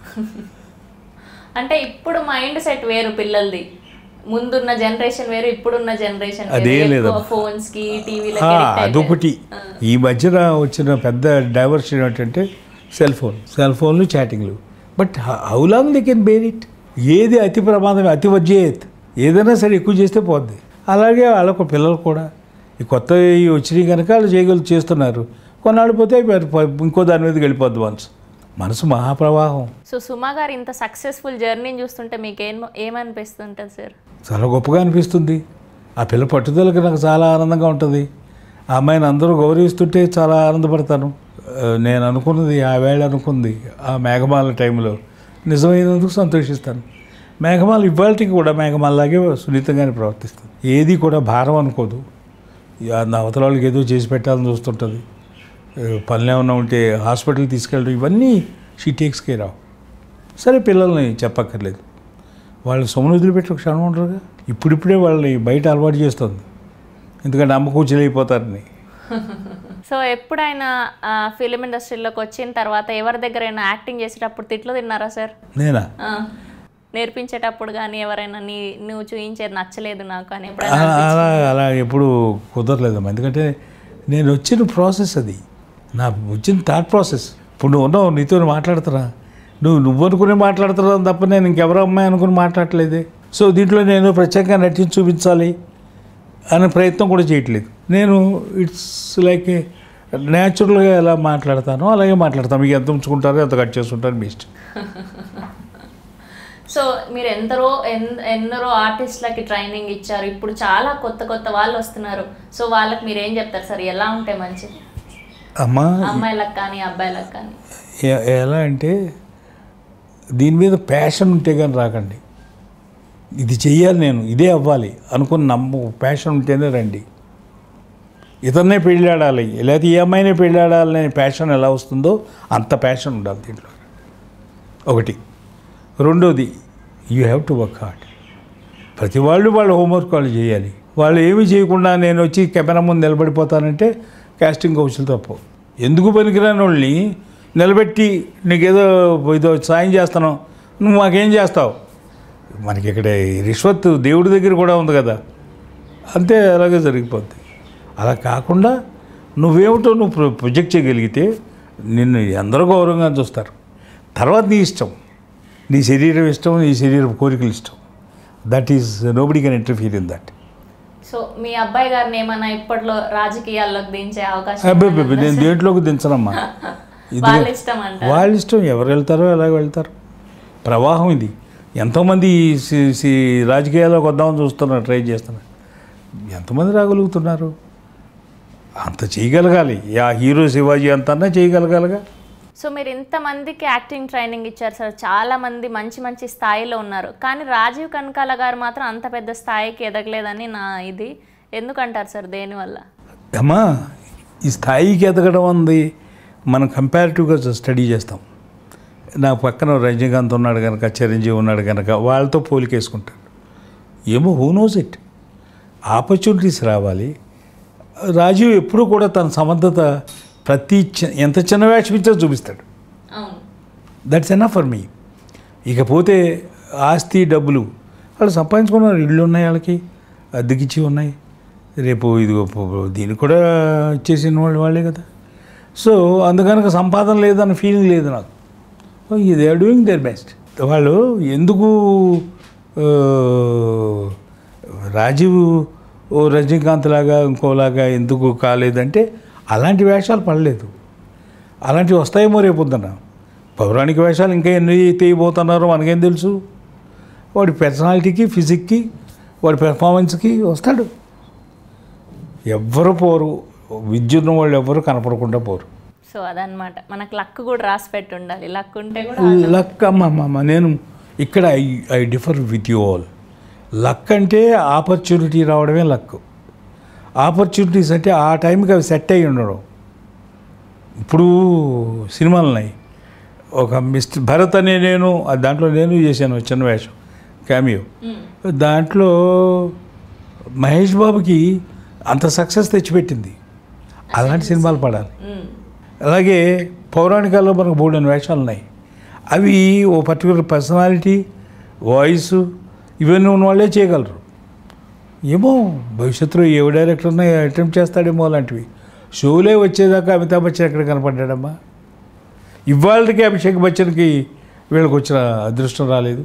అంటే ఇప్పుడు మైండ్ సెట్ వేరు పిల్లలది ముందున్న జనరేషన్ వేరు ఇప్పుడున్న జనరేషన్ అదేం లేదమ్మా. ఫోన్స్ కి ఆ, టీవీలకి అదొకటి ఈ మధ్యన వచ్చిన పెద్ద డైవర్షన్ ఏంటంటే సెల్ ఫోన్ సెల్ ఫోన్లు చాటింగ్లు but how long they can bear it ఏది అతి ప్రమాదం అతి వజ్జేత్ ఏదైనా సరే ఎక్కువ చేస్తే పోద్ది అలాగే వాళ్ళకు పిల్లలు కూడా ఈ కొత్త వచ్చినాయి కనుక వాళ్ళు చేయగలు చేస్తున్నారు కొన్నాళ్ళు పోతే మరి ప- ఇంకో దాని మీదకి వెళ్ళిపోద్ది మనసు మనసు మహాప్రవాహం సో సుమా గారు ఇంత సక్సెస్ఫుల్ జర్నీని చూస్తుంటే మీకు ఏం ఏమనిపిస్తుంటుంది సార్ చాలా గొప్పగా అనిపిస్తుంది ఆ పిల్ల పట్టుదలకు నాకు చాలా ఆనందంగా ఉంటుంది ఆ అమ్మాయిని అందరూ గౌరవిస్తుంటే చాలా ఆనందపడతాను ఆ, నేను అనుకున్నది ఆ వేళ అనుకుంది ఆ మేఘమాల టైంలో నిజమైనందుకు సంతోషిస్తాను మేఘమాల ఇవాళకి కూడా మేఘమాలలాగే సున్నితంగానే ప్రవర్తిస్తుంది ఏది కూడా భారం అనుకోదు ఆ నా అవతల వాళ్ళకి ఏదో చేసి పెట్టాలని చూస్తుంటుంది ఆ, పనులు ఏమన్నా ఉంటే హాస్పిటల్కి తీసుకెళ్ళడం ఇవన్నీ షీ టేక్స్ కేర్ ఆఫ్ సరే పిల్లల్ని చెప్పక్కర్లేదు వాళ్ళు సొమ్మును వదిలిపెట్టి ఒక క్షణం ఉండరుగా ఇప్పుడిప్పుడే వాళ్ళని బయట అలవాటు చేస్తుంది ఎందుకంటే అమ్మ కూర్చుని అయిపోతారని సో ఎప్పుడైనా ఫిలిం ఇండస్ట్రీలోకి వచ్చిన తర్వాత ఎవరి దగ్గరైనా యాక్టింగ్ చేసేటప్పుడు తిట్లు తిన్నారా సార్ నేనా ఆ, నేర్పించేటప్పుడు కానీ ఎవరైనా నీ నువ్వు చూయించేది నచ్చలేదు నాకు అని ఎప్పుడైనా అలా అలా అలా ఎప్పుడు కుదరలేదమ్మా ఎందుకంటే నేను వచ్చిన ప్రాసెస్ అది నా వచ్చిన థాట్ ప్రాసెస్ ఇప్పుడు నువ్వు ఉన్నావు నీతో మాట్లాడుతున్నా నువ్వు నువ్వు అనుకుని మాట్లాడుతున్నావు తప్ప నేను ఇంకెవరో అమ్మాయి అనుకుని మాట్లాడలేదే సో దీంట్లో నేను ప్రత్యేకంగా నటించి చూపించాలి అనే ప్రయత్నం కూడా చేయట్లేదు నేను ఇట్స్ లైక్ న్యాచురల్గా ఎలా మాట్లాడతానో అలాగే మాట్లాడతాను మీకు ఎంత ఉంచుకుంటారో ఎంత కట్ చేసుకుంటారో మీ ఇష్టం సో మీరు ఎందరో ఎన్- ఎందరో ఆర్టిస్ట్లకి ట్రైనింగ్ ఇచ్చారు ఇప్పుడు చాలా కొత్త కొత్త వాళ్ళు వస్తున్నారు సో వాళ్ళకి మీరు ఏం చెప్తారు సార్ ఎలా ఉంటే మంచిది అమ్మా అమ్మాయిలకు కానీ అబ్బాయిలకు కానీ ఎ- ఎలా అంటే దీని మీద ప్యాషన్ ఉంటే కానీ రాకండి ఇది చెయ్యాలి నేను ఇదే అవ్వాలి అనుకుని నమ్ము ప్యాషన్ ఉంటేనే రండి ఇతన్నే పెళ్ళాడాలి లేకపోతే ఈ అమ్మాయినే పెళ్ళాడాలనే ప్యాషన్ ఎలా వస్తుందో అంత ప్యాషన్ ఉండాలి దీంట్లో ఒకటి రెండోది you have to work hard ప్రతి వాళ్ళు వాళ్ళ హోంవర్క్ వాళ్ళు చేయాలి వాళ్ళు ఏమీ చేయకుండా నేను వచ్చి కెమెరా ముందు నిలబడిపోతానంటే కాస్టింగ్ కౌన్సిల్ తప్పు ఎందుకు పనికిరాని వాళ్ళని నిలబెట్టి నీకేదో ఏదో సాయం చేస్తాను నువ్వు మాకేం చేస్తావు మనకి ఇక్కడ ఈ రిష్వత్ దేవుడి దగ్గర కూడా ఉంది కదా అంతే అలాగే జరిగిపోద్ది అలా కాకుండా నువ్వేమిటో నువ్వు ప్రొ- ప్రొజెక్ట్ చేయగలిగితే నిన్ను అందరూ గౌరవంగా చూస్తారు తర్వాత నీ ఇష్టం నీ శరీరం ఇష్టం నీ శరీరం కోరికలు ఇష్టం that is nobody can interfere in that so మీ అబ్బాయి గారిని ఏమైనా ఇప్పట్లో రాజకీయాల్లోకి దించే అవకాశం అబ్బాయి అబ్బాయి, నేను దేంట్లోకి దించనమ్మా ఇది వాళ్ళ ఇష్టం అంట వాళ్ళ ఇష్టం ఎవరు వెళ్తారో ఎలాగ వెళ్తారు ప్రవాహం ఇది ఎంతోమంది ఈ సి- సి- రాజకీయాల్లోకి వద్దామని చూస్తున్నారు ట్రై చేస్తున్నారు ఎంతమంది రాగలుగుతున్నారు అంత చేయగలగాలి ఆ హీరో శివాజీ అంతన్నా చేయగలగాలిగా సో మీరు ఇంతమందికి యాక్టింగ్ ట్రైనింగ్ ఇచ్చారు సార్ చాలా మంది మంచి మంచి స్థాయిలో ఉన్నారు కానీ రాజీవ్ కనకాల గారు మాత్రం అంత పెద్ద స్థాయికి ఎదగలేదని నా ఇది ఎందుకంటారు సార్ దేనివల్ల అమ్మా ఈ స్థాయికి ఎదగడం ఉంది మనం కంపారిటివ్గా స్టడీ చేస్తాం నా పక్కన రజనీకాంత్ ఉన్నాడు కనుక చిరంజీవి ఉన్నాడు కనుక వాళ్ళతో పోలికేసుకుంటాడు ఏమో హూ నోస్ ఇట్ ఆపర్చునిటీస్ రావాలి రాజీవ్ ఎప్పుడూ కూడా తన సమర్థత ప్రతి చి- ఎంత చిన్న వేషం ఇచ్చో చూపిస్తాడు అవును దట్స్ ఎనఫ్ ఫర్ మీ ఇకపోతే ఆస్తి డబ్బులు వాళ్ళు సంపాదించుకున్నారు ఇళ్ళు ఉన్నాయి వాళ్ళకి అద్దెకిచ్చి ఉన్నాయి రేపు ఇదిగో పో- పో- దీన్ని కూడా ఇచ్చేసిన వాళ్ళు వాళ్ళే కదా సో అందుకనక సంపాదన లేదన్న ఫీలింగ్ లేదు నాకు they are doing their best వాళ్ళు ఎందుకు ఆ, రాజీవ్ ఓ రజనీకాంత్ లాగా ఇంకోలాగా ఎందుకు కాలేదంటే అలాంటి వేషాలు పడలేదు అలాంటివి వస్తాయేమో రేపొద్దున పౌరాణిక వేషాలు ఇంకా ఎన్ని తీయబోతున్నారో మనకేం తెలుసు వాడి పర్సనాలిటీకి ఫిజిక్కి వాడి పెర్ఫార్మెన్స్కి వస్తాడు ఎవ్వరు పోరు విద్యున్న వాళ్ళు ఎవ్వరు కనపడకుండా పోరు సో అదనమాట మనకు లక్ కూడా రాసి పెట్టి ఉండాలి లక్ ఉంటే కూడా లక్ అమ్మ అమ్మ, అమ్మ నేను ఇక్కడ I I differ with you all luck అంటే ఆపర్చునిటీ రావడమే లక్ ఆపర్చునిటీస్ అంటే ఆ టైంకి అవి సెట్ అయ్యి ఉండడం ఇప్పుడు సినిమాలు ఉన్నాయి ఒక మిస్టర్ భరత్ అనే నేను ఆ దాంట్లో నేను చేశాను చిన్న వేషం క్యామియో మ్మ్. దాంట్లో మహేష్ బాబుకి అంత సక్సెస్ తెచ్చిపెట్టింది అలాంటి సినిమాలు పడాలి మ్మ్. అలాగే పౌరాణికాల్లో మనకు బోల్డెన్ వేషాలు ఉన్నాయి అవి ఓ పర్టికులర్ పర్సనాలిటీ వాయిస్ ఇవన్నీ ఉన్న వాళ్ళే చేయగలరు ఏమో భవిష్యత్తులో ఏ డైరెక్టర్ అటెంప్ట్ చేస్తాడేమో అలాంటివి షోలే వచ్చేదాకా అమితాబ్ బచ్చన్ ఎక్కడ కనపడ్డాడమ్మా ఇవాళకి అభిషేక్ బచ్చన్కి వీళ్ళకి వచ్చిన అదృష్టం రాలేదు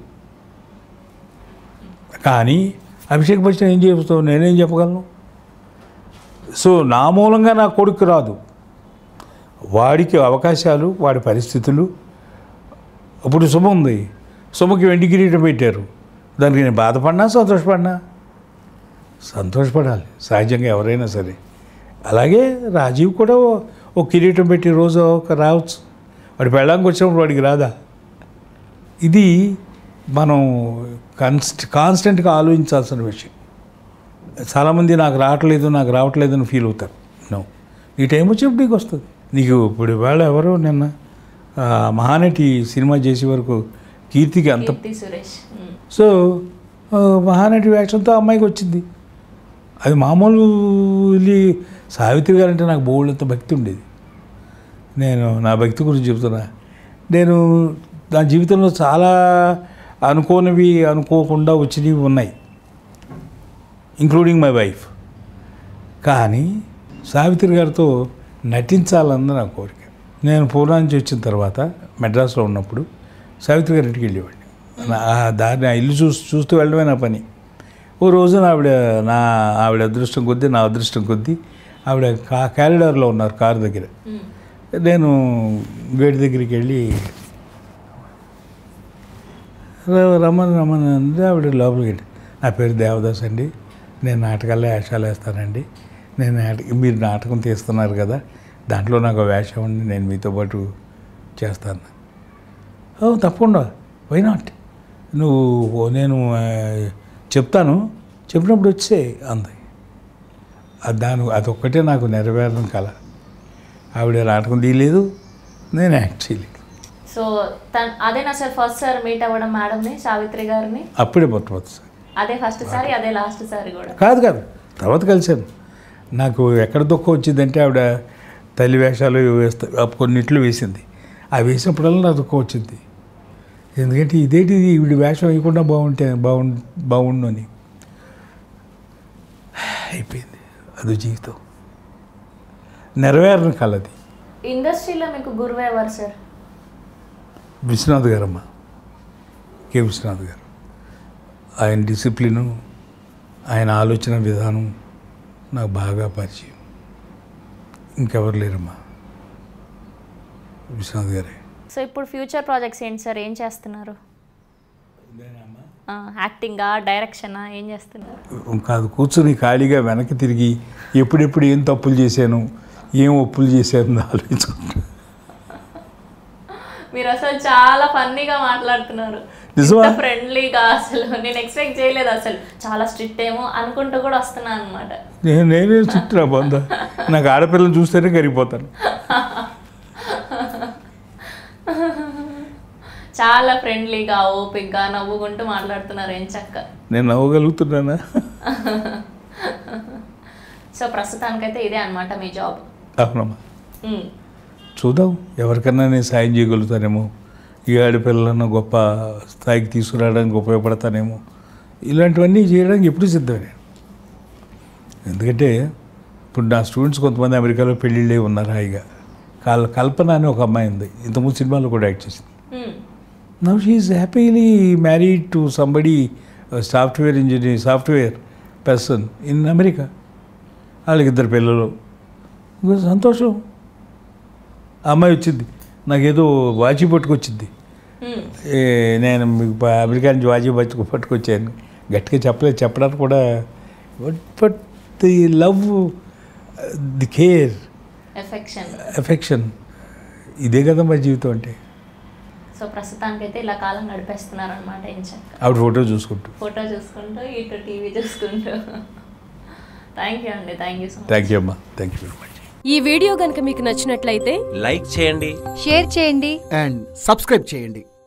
కానీ అభిషేక్ బచ్చన్ ఏం చెప్తావు నేనేం చెప్పగలను సో నా మూలంగా నా కొడుకు రాదు వాడికి అవకాశాలు వాడి పరిస్థితులు ఇప్పుడు సుమ ఉంది సుమకి వెండి కిరీటం పెట్టారు దానికి నేను బాధపడినా సంతోషపడినా సంతోషపడాలి సహజంగా ఎవరైనా సరే అలాగే రాజీవ్ కూడా ఓ- ఓ కిరీటం పెట్టి రోజు ఒక రావచ్చు వాడి పెళ్ళాంకి వచ్చినప్పుడు వాడికి రాదా ఇది మనం కాన్స్ట్ కాన్స్టెంట్గా ఆలోచించాల్సిన విషయం చాలామంది నాకు రావట్లేదు నాకు రావట్లేదు అని ఫీల్ అవుతారు నో నీ టైం వచ్చినప్పుడు నీకు వస్తుంది నీకు ఇప్పుడు ఇవాళ ఎవరు నిన్న ఆ, మహానటి సినిమా చేసే వరకు కీర్తికి అంత కీర్తి సురేష్ మ్మ్. సో ఆ, మహానటి వేషంతో అమ్మాయికి వచ్చింది అది మామూలు వెళ్ళి సావిత్రి గారు అంటే నాకు బోల్డంత భక్తి ఉండేది నేను నా భక్తి గురించి చెప్తున్నా నేను నా జీవితంలో చాలా అనుకోనివి అనుకోకుండా వచ్చినవి ఉన్నాయి ఇంక్లూడింగ్ మై వైఫ్ కానీ సావిత్రి గారితో నటించాలన్న నా కోరిక నేను పూర్ణ నుంచి వచ్చిన తర్వాత మెడ్రాస్లో ఉన్నప్పుడు సావిత్రి గారి ఇంటికి వెళ్ళేవాడిని నా- ఆ దారిని ఆ ఇల్లు చూస్తూ చూస్తూ వెళ్ళడమే నా పని ఓ రోజున ఆవిడ నా ఆవిడ అదృష్టం కొద్దీ నా అదృష్టం కొద్దీ ఆవిడ కా క్యారిడార్లో ఉన్నారు కారు దగ్గర మ్మ్. నేను గేట్ దగ్గరికి వెళ్ళి "ర- రమ్మని రమ్మని అంటే ఆవిడ లోపలికి వెళ్ళి నా పేరు దేవదాస్ అండి నేను నాటకాల్లో వేషాలు వేస్తానండి నేను నాటక మీరు నాటకం తీస్తున్నారు కదా దాంట్లో నాకు వేషం ఉంది నేను మీతో పాటు చేస్తాను "ఓ, తప్పకుండా వై నాట్ నువ్వు నేను ఆ, చెప్తాను చెప్పినప్పుడు వచ్చే అంది అది దాని అదొక్కటే నాకు నెరవేరడం కల ఆవిడ నాటకం తీయలేదు నేను యాక్ట్ చేయలేదు సో తన్ అదేనా సార్ ఫస్ట్ సార్ మీట్ అవ్వడం మేడంని సావిత్రి గారిని అప్పుడే మొట్టమొదటి అదే ఫస్ట్ సారి అదే లాస్ట్ సారి కూడా కాదు కాదు తర్వాత కలిశాను నాకు ఎక్కడ దుఃఖం వచ్చిందంటే ఆవిడ తల్లి వేషాలు వేస్తా కొన్నిట్లు వేసింది ఆ వేసినప్పుడల్లా నాకు దుఃఖం వచ్చింది ఎందుకంటే ఇదేంటి ఇది ఈవిడ వేషం వేయకుండా బాగుంటే బాగుండు బాగుండు అని అయిపోయింది అది జీవితం నెరవేరని కలది ఇండస్ట్రీలో మీకు గురువు ఎవరు సార్ విశ్వనాథ్ గారమ్మ కె విశ్వనాథ్ గారు ఆయన డిసిప్లిను ఆయన ఆలోచన విధానం నాకు బాగా పరిచయం ఇంకెవరు లేరమ్మా విశ్వనాథ్ గారే సో ఇప్పుడు ఫ్యూచర్ ప్రాజెక్ట్స్ ఏంటి సార్ ఏం చేస్తున్నారు యాక్టింగా డైరెక్షనా ఏం చేస్తున్నారు కాదు కూర్చొని ఖాళీగా వెనక్కి తిరిగి ఎప్పుడెప్పుడు ఏం తప్పులు చేశాను ఏం ఒప్పులు చేశాను ఆలోచించుకుంటా మీరు అసలు చాలా ఫన్నీగా మాట్లాడుతున్నారు నిజమా? ఫ్రెండ్లీగా అసలు నేను ఎక్స్పెక్ట్ చేయలేదు అసలు చాలా స్ట్రిక్ట్ ఏమో అనుకుంటూ కూడా వస్తున్నాను అనమాట నేను నేనే చుట్టూ బంద నాకు ఆడపిల్లని చూస్తేనే కరిగిపోతాను చాలా ఫ్రెండ్లీగా ఓపిక్గా నవ్వుకుంటూ మాట్లాడుతున్నారు ఏం చక్క నేను నవ్వగలుగుతున్నానా సో ప్రస్తుతానికైతే ఇదే అన్నమాట మీ జాబ్ అవునమ్మా చూద్దాం ఎవరికన్నా నేను సాయం చేయగలుగుతానేమో ఈ ఆడపిల్లలను గొప్ప స్థాయికి తీసుకురావడానికి ఉపయోగపడతానేమో ఇలాంటివన్నీ చేయడానికి ఎప్పుడు సిద్ధమే నేను ఎందుకంటే ఇప్పుడు నా స్టూడెంట్స్ కొంతమంది అమెరికాలో పెళ్ళిళ్ళే ఉన్నారు హాయిగా కల్ కల్పన అని ఒక అమ్మాయి ఉంది ఇంతకుముందు సినిమాలో కూడా యాక్ట్ చేసింది hmm. Now she's happily married to somebody software engineer software person in America వాళ్ళకి ఇద్దరు పిల్లలు ఇంకా సంతోషం ఆ అమ్మాయి వచ్చింది నాకేదో వాచి పట్టుకొచ్చింది మ్మ్. ఏ, నేను మీకు ప- అమెరికా నుంచి వాచి పట్టుకు పట్టుకొచ్చాను గట్టిగా చెప్పలేదు చెప్పడానికి కూడా but the love the care affection affection ఇదే కదా మా జీవితం అంటే సో ప్రస్తుతానికైతే ఇలా కాలం గడిపేస్తున్నారు అనమాట ఇంచక్క ఆవిడ ఫోటో చూసుకుంటూ ఫోటో చూసుకుంటూ ఇటు టీవీ చూసుకుంటూ థ్యాంక్ యూ అండి thank you so much thank you అమ్మా థ్యాంక్ యూ వెరీ మచ్ ఈ వీడియో గనుక మీకు నచ్చినట్లయితే లైక్ చేయండి షేర్ చేయండి అండ్ సబ్స్క్రైబ్ చేయండి